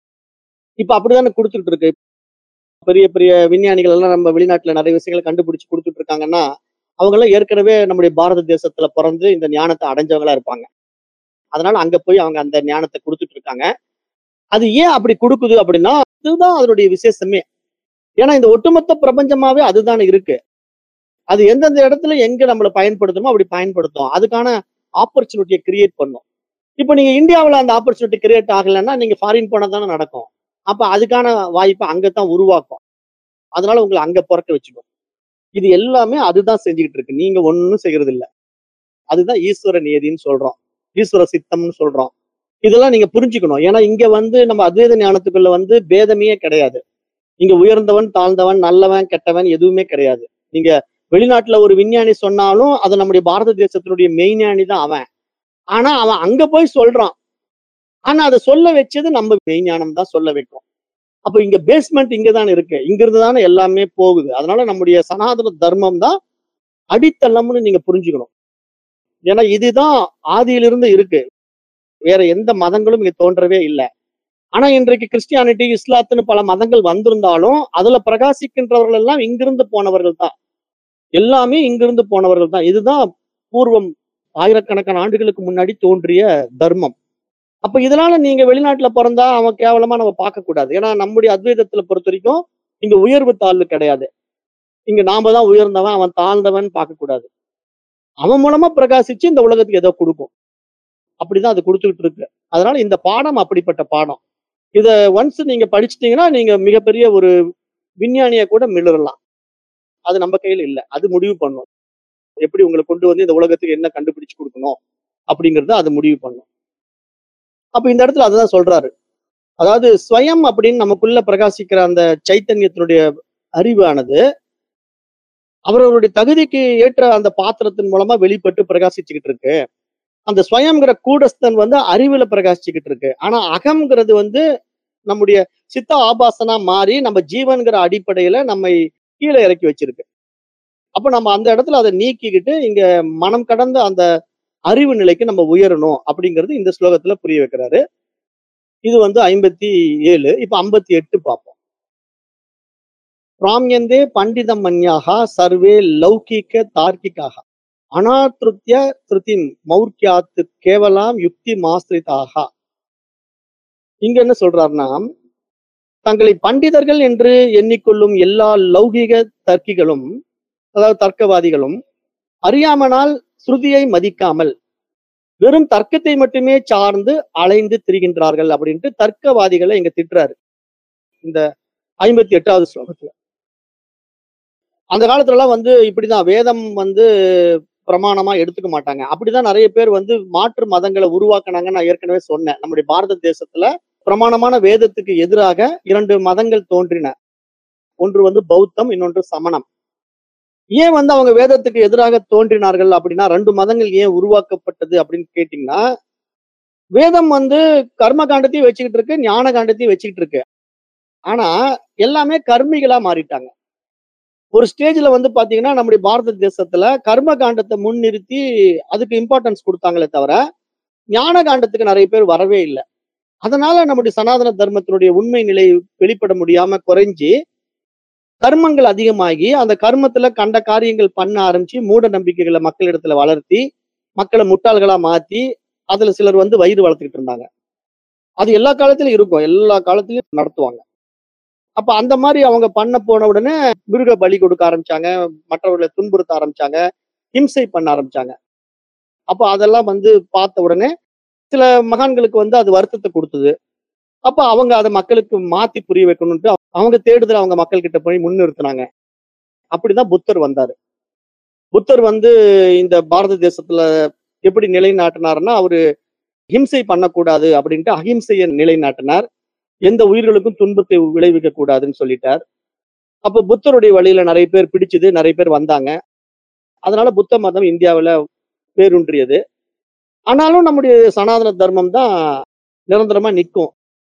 இப்ப அப்படிதானே கொடுத்துட்டு இருக்கு பெரிய பெரிய விஞ்ஞானிகள் எல்லாம் நம்ம வெளிநாட்டுல நிறைய விஷயங்களை கண்டுபிடிச்சு கொடுத்துட்டு இருக்காங்கன்னா அவங்க எல்லாம் ஏற்கனவே நம்முடைய பாரத தேசத்துல பிறந்து இந்த ஞானத்தை அடைஞ்சவங்களா இருப்பாங்க அதனால அங்க போய் அவங்க அந்த ஞானத்தை கொடுத்துட்டு இருக்காங்க அது ஏன் அப்படி கொடுக்குது அப்படின்னா அதுதான் அதனுடைய விசேஷமே ஏன்னா இந்த ஒட்டுமொத்த பிரபஞ்சமாவே அதுதானே இருக்கு அது எந்தெந்த இடத்துல எங்க நம்மளை பயன்படுத்தணுமோ அப்படி பயன்படுத்தும் அதுக்கான ஆப்பர்ச்சுனிட்டியை கிரியேட் பண்ணும் இப்போ நீங்க இந்தியாவில் அந்த ஆப்பர்ச்சுனிட்டி கிரியேட் ஆகலைன்னா நீங்க ஃபாரின் போனா தானே நடக்கும் அப்ப அதுக்கான வாய்ப்பை அங்கதான் உருவாக்கும் அதனால உங்களை அங்க பிறக்க வச்சுக்கும் இது எல்லாமே அதுதான் செஞ்சுக்கிட்டு இருக்கு நீங்க ஒண்ணும் செய்யறது இல்ல அதுதான் ஈஸ்வர நியதின்னு சொல்றோம் ஈஸ்வர சித்தம்னு சொல்றோம் இதெல்லாம் நீங்க புரிஞ்சுக்கணும் ஏன்னா இங்க வந்து நம்ம அத்வைத ஞானத்துக்குள்ள வந்து பேதமே கிடையாது இங்க உயர்ந்தவன் தாழ்ந்தவன் நல்லவன் கெட்டவன் எதுவுமே கிடையாது நீங்க வெளிநாட்டுல ஒரு விஞ்ஞானி சொன்னாலும் அது நம்முடைய பாரத தேசத்தினுடைய மெய்ஞானி தான் அவன் ஆனா அவன் அங்க போய் சொல்றான் ஆனா அதை சொல்ல வச்சது நம்ம மெய்ஞானம் தான் சொல்ல வைக்கும் அப்ப இங்க பேஸ்மெண்ட் இங்க தான் இருக்கு இங்க இருந்து தானே எல்லாமே போகுது அதனால நம்முடைய சனாதன தர்மம் தான் அடித்தளம்னு நீங்க புரிஞ்சுக்கணும் ஏன்னா இதுதான் ஆதியிலிருந்து இருக்கு வேற எந்த மதங்களும் இங்க தோன்றவே இல்லை ஆனா இன்றைக்கு கிறிஸ்டியானிட்டி இஸ்லாத்துன்னு பல மதங்கள் வந்திருந்தாலும் அதுல பிரகாசிக்கின்றவர்கள் எல்லாம் இங்கிருந்து போனவர்கள் தான் எல்லாமே இங்கிருந்து போனவர்கள் தான் இதுதான் பூர்வம் ஆயிரக்கணக்கான ஆண்டுகளுக்கு முன்னாடி தோன்றிய தர்மம் அப்ப இதனால நீங்க வெளிநாட்டுல பிறந்தா அவன் கேவலமா நம்ம பார்க்க கூடாது ஏன்னா நம்முடைய அத்வைதத்துல பொறுத்த வரைக்கும் இங்க உயர்வு தாழ்வு கிடையாது இங்க நாம தான் உயர்ந்தவன் அவன் தாழ்ந்தவன் பார்க்க கூடாது அவன் மூலமா பிரகாசிச்சு இந்த உலகத்துக்கு ஏதோ கொடுக்கும் அப்படிதான் அது கொடுத்துக்கிட்டு இருக்கு அதனால இந்த பாடம் அப்படிப்பட்ட பாடம் இத ஒன்ஸ் நீங்க படிச்சிட்டீங்கன்னா நீங்க மிகப்பெரிய ஒரு விஞ்ஞானிய கூட மிளறலாம் அது நம்ம கையில இல்ல அது முடிவு பண்ணும் எப்படி உங்களை கொண்டு வந்து இந்த உலகத்துக்கு என்ன கண்டுபிடிச்சு கொடுக்கணும் அப்படிங்கறத அது முடிவு பண்ணும் அப்ப இந்த இடத்துல அதுதான் சொல்றாரு அதாவது ஸ்வயம் அப்படின்னு நமக்குள்ள பிரகாசிக்கிற அந்த சைத்தன்யத்தினுடைய அறிவானது அவரவருடைய தகுதிக்கு ஏற்ற அந்த பாத்திரத்தின் மூலமா வெளிப்பட்டு பிரகாசிச்சுக்கிட்டு இருக்கு அந்த ஸ்வயம்ங்கிற கூடஸ்தன் வந்து அறிவுல பிரகாசிச்சுக்கிட்டு இருக்கு ஆனா அகம்ங்கிறது வந்து நம்முடைய சித்த ஆபாசனா மாறி நம்ம ஜீவன்கிற அடிப்படையில நம்மை கீழே இறக்கி வச்சிருக்கு அப்ப நம்ம அந்த இடத்துல அதை நீக்கிக்கிட்டு இங்க மனம் கடந்த அந்த அறிவு நிலைக்கு நம்ம உயரணும் அப்படிங்கிறது இந்த ஸ்லோகத்துல புரிய வைக்கிறாரு இது வந்து ஐம்பத்தி ஏழு இப்ப ஐம்பத்தி எட்டு பார்ப்போம் பிராமியந்தே பண்டிதம் மன்யாக சர்வே லௌகிக்க தார்க்கிகாக அனாத்ருத்திய திருத்திம் மௌர்க்கியாத்து கேவலாம் யுக்தி மாஸ்திரிதாக இங்க என்ன சொல்றாருன்னா தங்களை பண்டிதர்கள் என்று எண்ணிக்கொள்ளும் எல்லா லௌகிக தர்க்கிகளும் அதாவது தர்க்கவாதிகளும் அறியாமனால் ஸ்ருதியை மதிக்காமல் வெறும் தர்க்கத்தை மட்டுமே சார்ந்து அலைந்து திரிகின்றார்கள் அப்படின்ட்டு தர்க்கவாதிகளை இங்க திட்டுறாரு இந்த ஐம்பத்தி எட்டாவது ஸ்லோகத்துல அந்த காலத்துல எல்லாம் வந்து இப்படிதான் வேதம் வந்து பிரமாணமா எடுத்துக்க மாட்டாங்க அப்படிதான் நிறைய பேர் வந்து மாற்று மதங்களை உருவாக்குனாங்கன்னு நான் ஏற்கனவே சொன்னேன் நம்முடைய பாரத தேசத்துல பிரமாணமான வேதத்துக்கு எதிராக இரண்டு மதங்கள் தோன்றின ஒன்று வந்து பௌத்தம் இன்னொன்று சமணம் ஏன் வந்து அவங்க வேதத்துக்கு எதிராக தோன்றினார்கள் அப்படின்னா ரெண்டு மதங்கள் ஏன் உருவாக்கப்பட்டது அப்படின்னு கேட்டீங்கன்னா வேதம் வந்து கர்ம காண்டத்தையும் வச்சுக்கிட்டு இருக்கு ஞான காண்டத்தையும் வச்சுக்கிட்டு இருக்கு ஆனா எல்லாமே கர்மிகளா மாறிட்டாங்க ஒரு ஸ்டேஜ்ல வந்து பாத்தீங்கன்னா நம்முடைய பாரத தேசத்துல கர்ம காண்டத்தை முன்னிறுத்தி அதுக்கு இம்பார்ட்டன்ஸ் கொடுத்தாங்களே தவிர ஞான காண்டத்துக்கு நிறைய பேர் வரவே இல்லை அதனால நம்முடைய சனாதன தர்மத்தினுடைய உண்மை நிலை வெளிப்பட முடியாம குறைஞ்சி கர்மங்கள் அதிகமாகி அந்த கர்மத்துல கண்ட காரியங்கள் பண்ண ஆரம்பிச்சு மூட நம்பிக்கைகளை மக்களிடத்துல வளர்த்தி மக்களை முட்டாள்களா மாத்தி அதுல சிலர் வந்து வயிறு வளர்த்துக்கிட்டு இருந்தாங்க அது எல்லா காலத்திலும் இருக்கும் எல்லா காலத்திலயும் நடத்துவாங்க அப்ப அந்த மாதிரி அவங்க பண்ண போன உடனே மிருக பலி கொடுக்க ஆரம்பிச்சாங்க மற்றவர்களை துன்புறுத்த ஆரம்பிச்சாங்க ஹிம்சை பண்ண ஆரம்பிச்சாங்க அப்ப அதெல்லாம் வந்து பார்த்த உடனே சில மகான்களுக்கு வந்து அது வருத்தத்தை கொடுத்தது அப்ப அவங்க அதை மக்களுக்கு மாத்தி புரிய வைக்கணும்ட்டு அவங்க தேடுதல் அவங்க மக்கள் கிட்ட போய் முன்னிறுத்தினாங்க அப்படிதான் புத்தர் வந்தாரு புத்தர் வந்து இந்த பாரத தேசத்துல எப்படி நிலைநாட்டினார்னா அவரு ஹிம்சை பண்ணக்கூடாது அப்படின்ட்டு அஹிம்சையை நிலைநாட்டினார் எந்த உயிர்களுக்கும் துன்பத்தை விளைவிக்க கூடாதுன்னு சொல்லிட்டார் அப்ப புத்தருடைய வழியில நிறைய பேர் பிடிச்சது நிறைய பேர் வந்தாங்க அதனால புத்த மதம் இந்தியாவுல பேருன்றியது ஆனாலும் நம்முடைய சனாதன தர்மம் தான் நிரந்தரமா நிற்கும்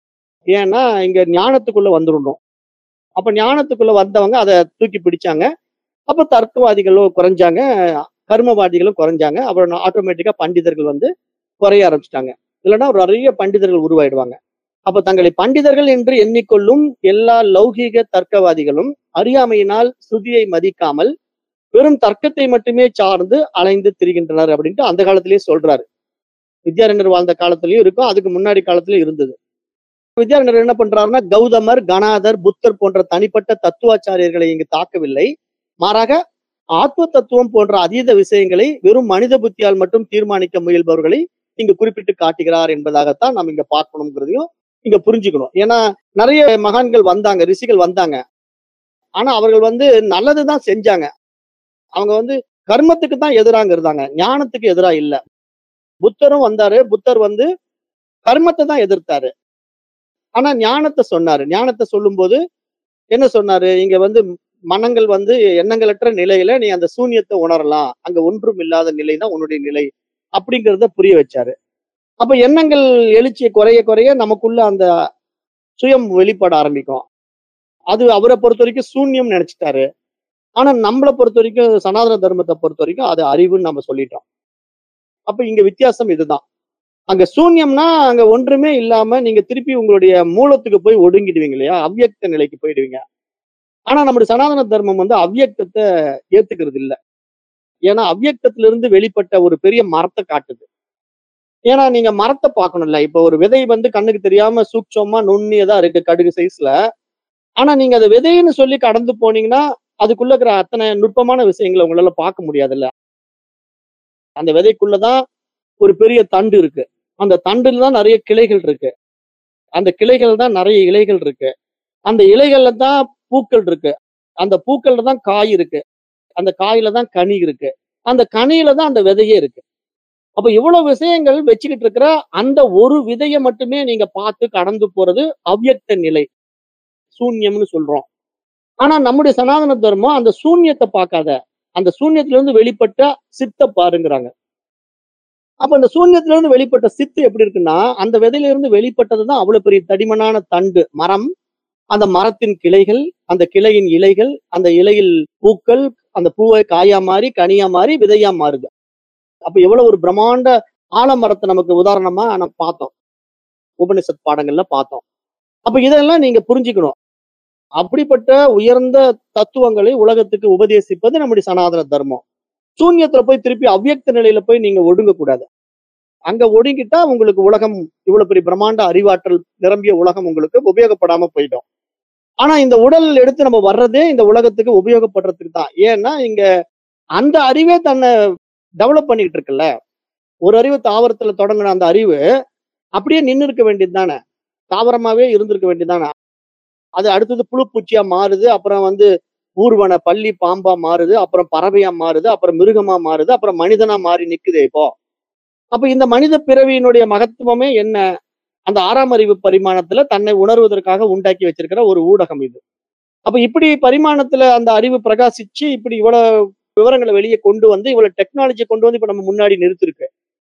ஏன்னா இங்க ஞானத்துக்குள்ள வந்துடணும் அப்ப ஞானத்துக்குள்ள வந்தவங்க அதை தூக்கி பிடிச்சாங்க அப்ப தர்க்கவாதிகளும் குறைஞ்சாங்க கர்மவாதிகளும் குறைஞ்சாங்க அப்புறம் ஆட்டோமேட்டிக்கா பண்டிதர்கள் வந்து குறைய ஆரம்பிச்சிட்டாங்க இல்லைன்னா ஒரு நிறைய பண்டிதர்கள் உருவாயிடுவாங்க அப்ப தங்களை பண்டிதர்கள் என்று எண்ணிக்கொள்ளும் எல்லா லௌகீக தர்க்கவாதிகளும் அறியாமையினால் ஸ்ருதியை மதிக்காமல் வெறும் தர்க்கத்தை மட்டுமே சார்ந்து அலைந்து திரிகின்றனர் அப்படின்ட்டு அந்த காலத்திலேயே சொல்றாரு வித்யாரண்யர் வாழ்ந்த காலத்திலயும் இருக்கும் அதுக்கு முன்னாடி காலத்திலயும் இருந்தது வித்யாரண்யர் என்ன பண்றாருன்னா கௌதமர் கணாதர் புத்தர் போன்ற தனிப்பட்ட தத்துவாச்சாரியர்களை இங்கு தாக்கவில்லை மாறாக ஆத்ம தத்துவம் போன்ற அதீத விஷயங்களை வெறும் மனித புத்தியால் மட்டும் தீர்மானிக்க முயல்பவர்களை இங்கு குறிப்பிட்டு காட்டுகிறார் என்பதாகத்தான் நாம் இங்க பார்க்கணுங்கிறதையும் இங்க புரிஞ்சுக்கணும் ஏன்னா நிறைய மகான்கள் வந்தாங்க ரிஷிகள் வந்தாங்க ஆனா அவர்கள் வந்து நல்லதுதான் செஞ்சாங்க அவங்க வந்து கர்மத்துக்கு தான் எதிராங்க இருந்தாங்க ஞானத்துக்கு எதிரா இல்ல புத்தரும் வந்தாரு புத்தர் வந்து கர்மத்தை தான் எதிர்த்தாரு ஆனா ஞானத்தை சொன்னாரு ஞானத்தை சொல்லும்போது என்ன சொன்னாரு இங்க வந்து மனங்கள் வந்து எண்ணங்களற்ற நிலையில நீ அந்த சூன்யத்தை உணரலாம் அங்க ஒன்றும் இல்லாத நிலை தான் உன்னுடைய நிலை அப்படிங்கிறத புரிய வச்சாரு அப்ப எண்ணங்கள் எழுச்சியை குறைய குறைய நமக்குள்ள அந்த சுயம் வெளிப்பட ஆரம்பிக்கும் அது அவரை பொறுத்த வரைக்கும் சூன்யம் நினைச்சிட்டாரு ஆனா நம்மளை பொறுத்த வரைக்கும் சனாதன தர்மத்தை பொறுத்த வரைக்கும் அது அறிவுன்னு நம்ம சொல்லிட்டோம் அப்ப இங்க வித்தியாசம் இதுதான் அங்க சூன்யம்னா அங்க ஒன்றுமே இல்லாம நீங்க திருப்பி உங்களுடைய மூலத்துக்கு போய் ஒடுங்கிடுவீங்க இல்லையா அவ்வியக்த நிலைக்கு போயிடுவீங்க ஆனா நம்முடைய சனாதன தர்மம் வந்து அவ்வியக்தத்தை ஏத்துக்கிறது இல்ல ஏன்னா அவ்வியக்தத்திலிருந்து வெளிப்பட்ட ஒரு பெரிய மரத்தை காட்டுது ஏன்னா நீங்க மரத்தை பார்க்கணும்ல இப்ப ஒரு விதை வந்து கண்ணுக்கு தெரியாம சூட்சமா நுண்ணியதா இருக்கு கடுகு சைஸ்ல ஆனா நீங்க அதை விதைன்னு சொல்லி கடந்து போனீங்கன்னா அதுக்குள்ள இருக்கிற அத்தனை நுட்பமான விஷயங்களை உங்களால பார்க்க முடியாதுல்ல அந்த விதைக்குள்ளதான் ஒரு பெரிய தண்டு இருக்கு அந்த தண்டுல தான் நிறைய கிளைகள் இருக்கு அந்த கிளைகள் தான் நிறைய இலைகள் இருக்கு அந்த இலைகள்ல தான் பூக்கள் இருக்கு அந்த பூக்கள்ல தான் காய் இருக்கு அந்த காயில தான் கனி இருக்கு அந்த கனியில தான் அந்த விதையே இருக்கு அப்ப இவ்வளவு விஷயங்கள் வச்சுக்கிட்டு இருக்கிற அந்த ஒரு விதையை மட்டுமே நீங்க பார்த்து கடந்து போறது அவ்யக்த நிலை சூன்யம்னு சொல்றோம் ஆனா நம்முடைய சனாதன தர்மம் அந்த சூன்யத்தை பார்க்காத அந்த சூன்யத்துல இருந்து வெளிப்பட்ட சித்த பாருங்கிறாங்க அப்ப அந்த சூன்யத்துல இருந்து வெளிப்பட்ட சித்து எப்படி இருக்குன்னா அந்த விதையில இருந்து வெளிப்பட்டதுதான் அவ்வளவு பெரிய தடிமனான தண்டு மரம் அந்த மரத்தின் கிளைகள் அந்த கிளையின் இலைகள் அந்த இலையில் பூக்கள் அந்த பூவை காயா மாறி கனியா மாறி விதையா மாறுது அப்ப எவ்வளவு ஒரு பிரம்மாண்ட ஆலமரத்தை நமக்கு உதாரணமா நம்ம பார்த்தோம் உபனிஷத் பாடங்கள்ல பார்த்தோம் அப்ப இதெல்லாம் நீங்க புரிஞ்சுக்கணும் அப்படிப்பட்ட உயர்ந்த தத்துவங்களை உலகத்துக்கு உபதேசிப்பது நம்முடைய சனாதன தர்மம் சூன்யத்துல போய் திருப்பி அவ்வியக்த நிலையில போய் நீங்க ஒடுங்க கூடாது அங்க ஒடுங்கிட்டா உங்களுக்கு உலகம் இவ்வளவு பெரிய பிரம்மாண்ட அறிவாற்றல் நிரம்பிய உலகம் உங்களுக்கு உபயோகப்படாம போயிடும் ஆனா இந்த உடல் எடுத்து நம்ம வர்றதே இந்த உலகத்துக்கு உபயோகப்படுறதுக்கு தான் ஏன்னா இங்க அந்த அறிவே தன்னை டெவலப் பண்ணிட்டு இருக்குல்ல ஒரு அறிவு தாவரத்துல தொடங்கின அந்த அறிவு அப்படியே நின்று இருக்க வேண்டியது தானே தாவரமாவே இருந்திருக்க வேண்டியதுதானே அது அடுத்தது புழு பூச்சியா மாறுது அப்புறம் வந்து ஊர்வன பள்ளி பாம்பா மாறுது அப்புறம் பறவையா மாறுது அப்புறம் மிருகமா மாறுது அப்புறம் மனிதனா மாறி நிக்குது இப்போ அப்ப இந்த மனித பிறவியினுடைய மகத்துவமே என்ன அந்த ஆறாம் அறிவு பரிமாணத்துல தன்னை உணர்வதற்காக உண்டாக்கி வச்சிருக்கிற ஒரு ஊடகம் இது அப்ப இப்படி பரிமாணத்துல அந்த அறிவு பிரகாசிச்சு இப்படி இவ்வளவு விவரங்களை வெளியே கொண்டு வந்து இவ்வளவு டெக்னாலஜி கொண்டு வந்து இப்ப நம்ம முன்னாடி நிறுத்திருக்கு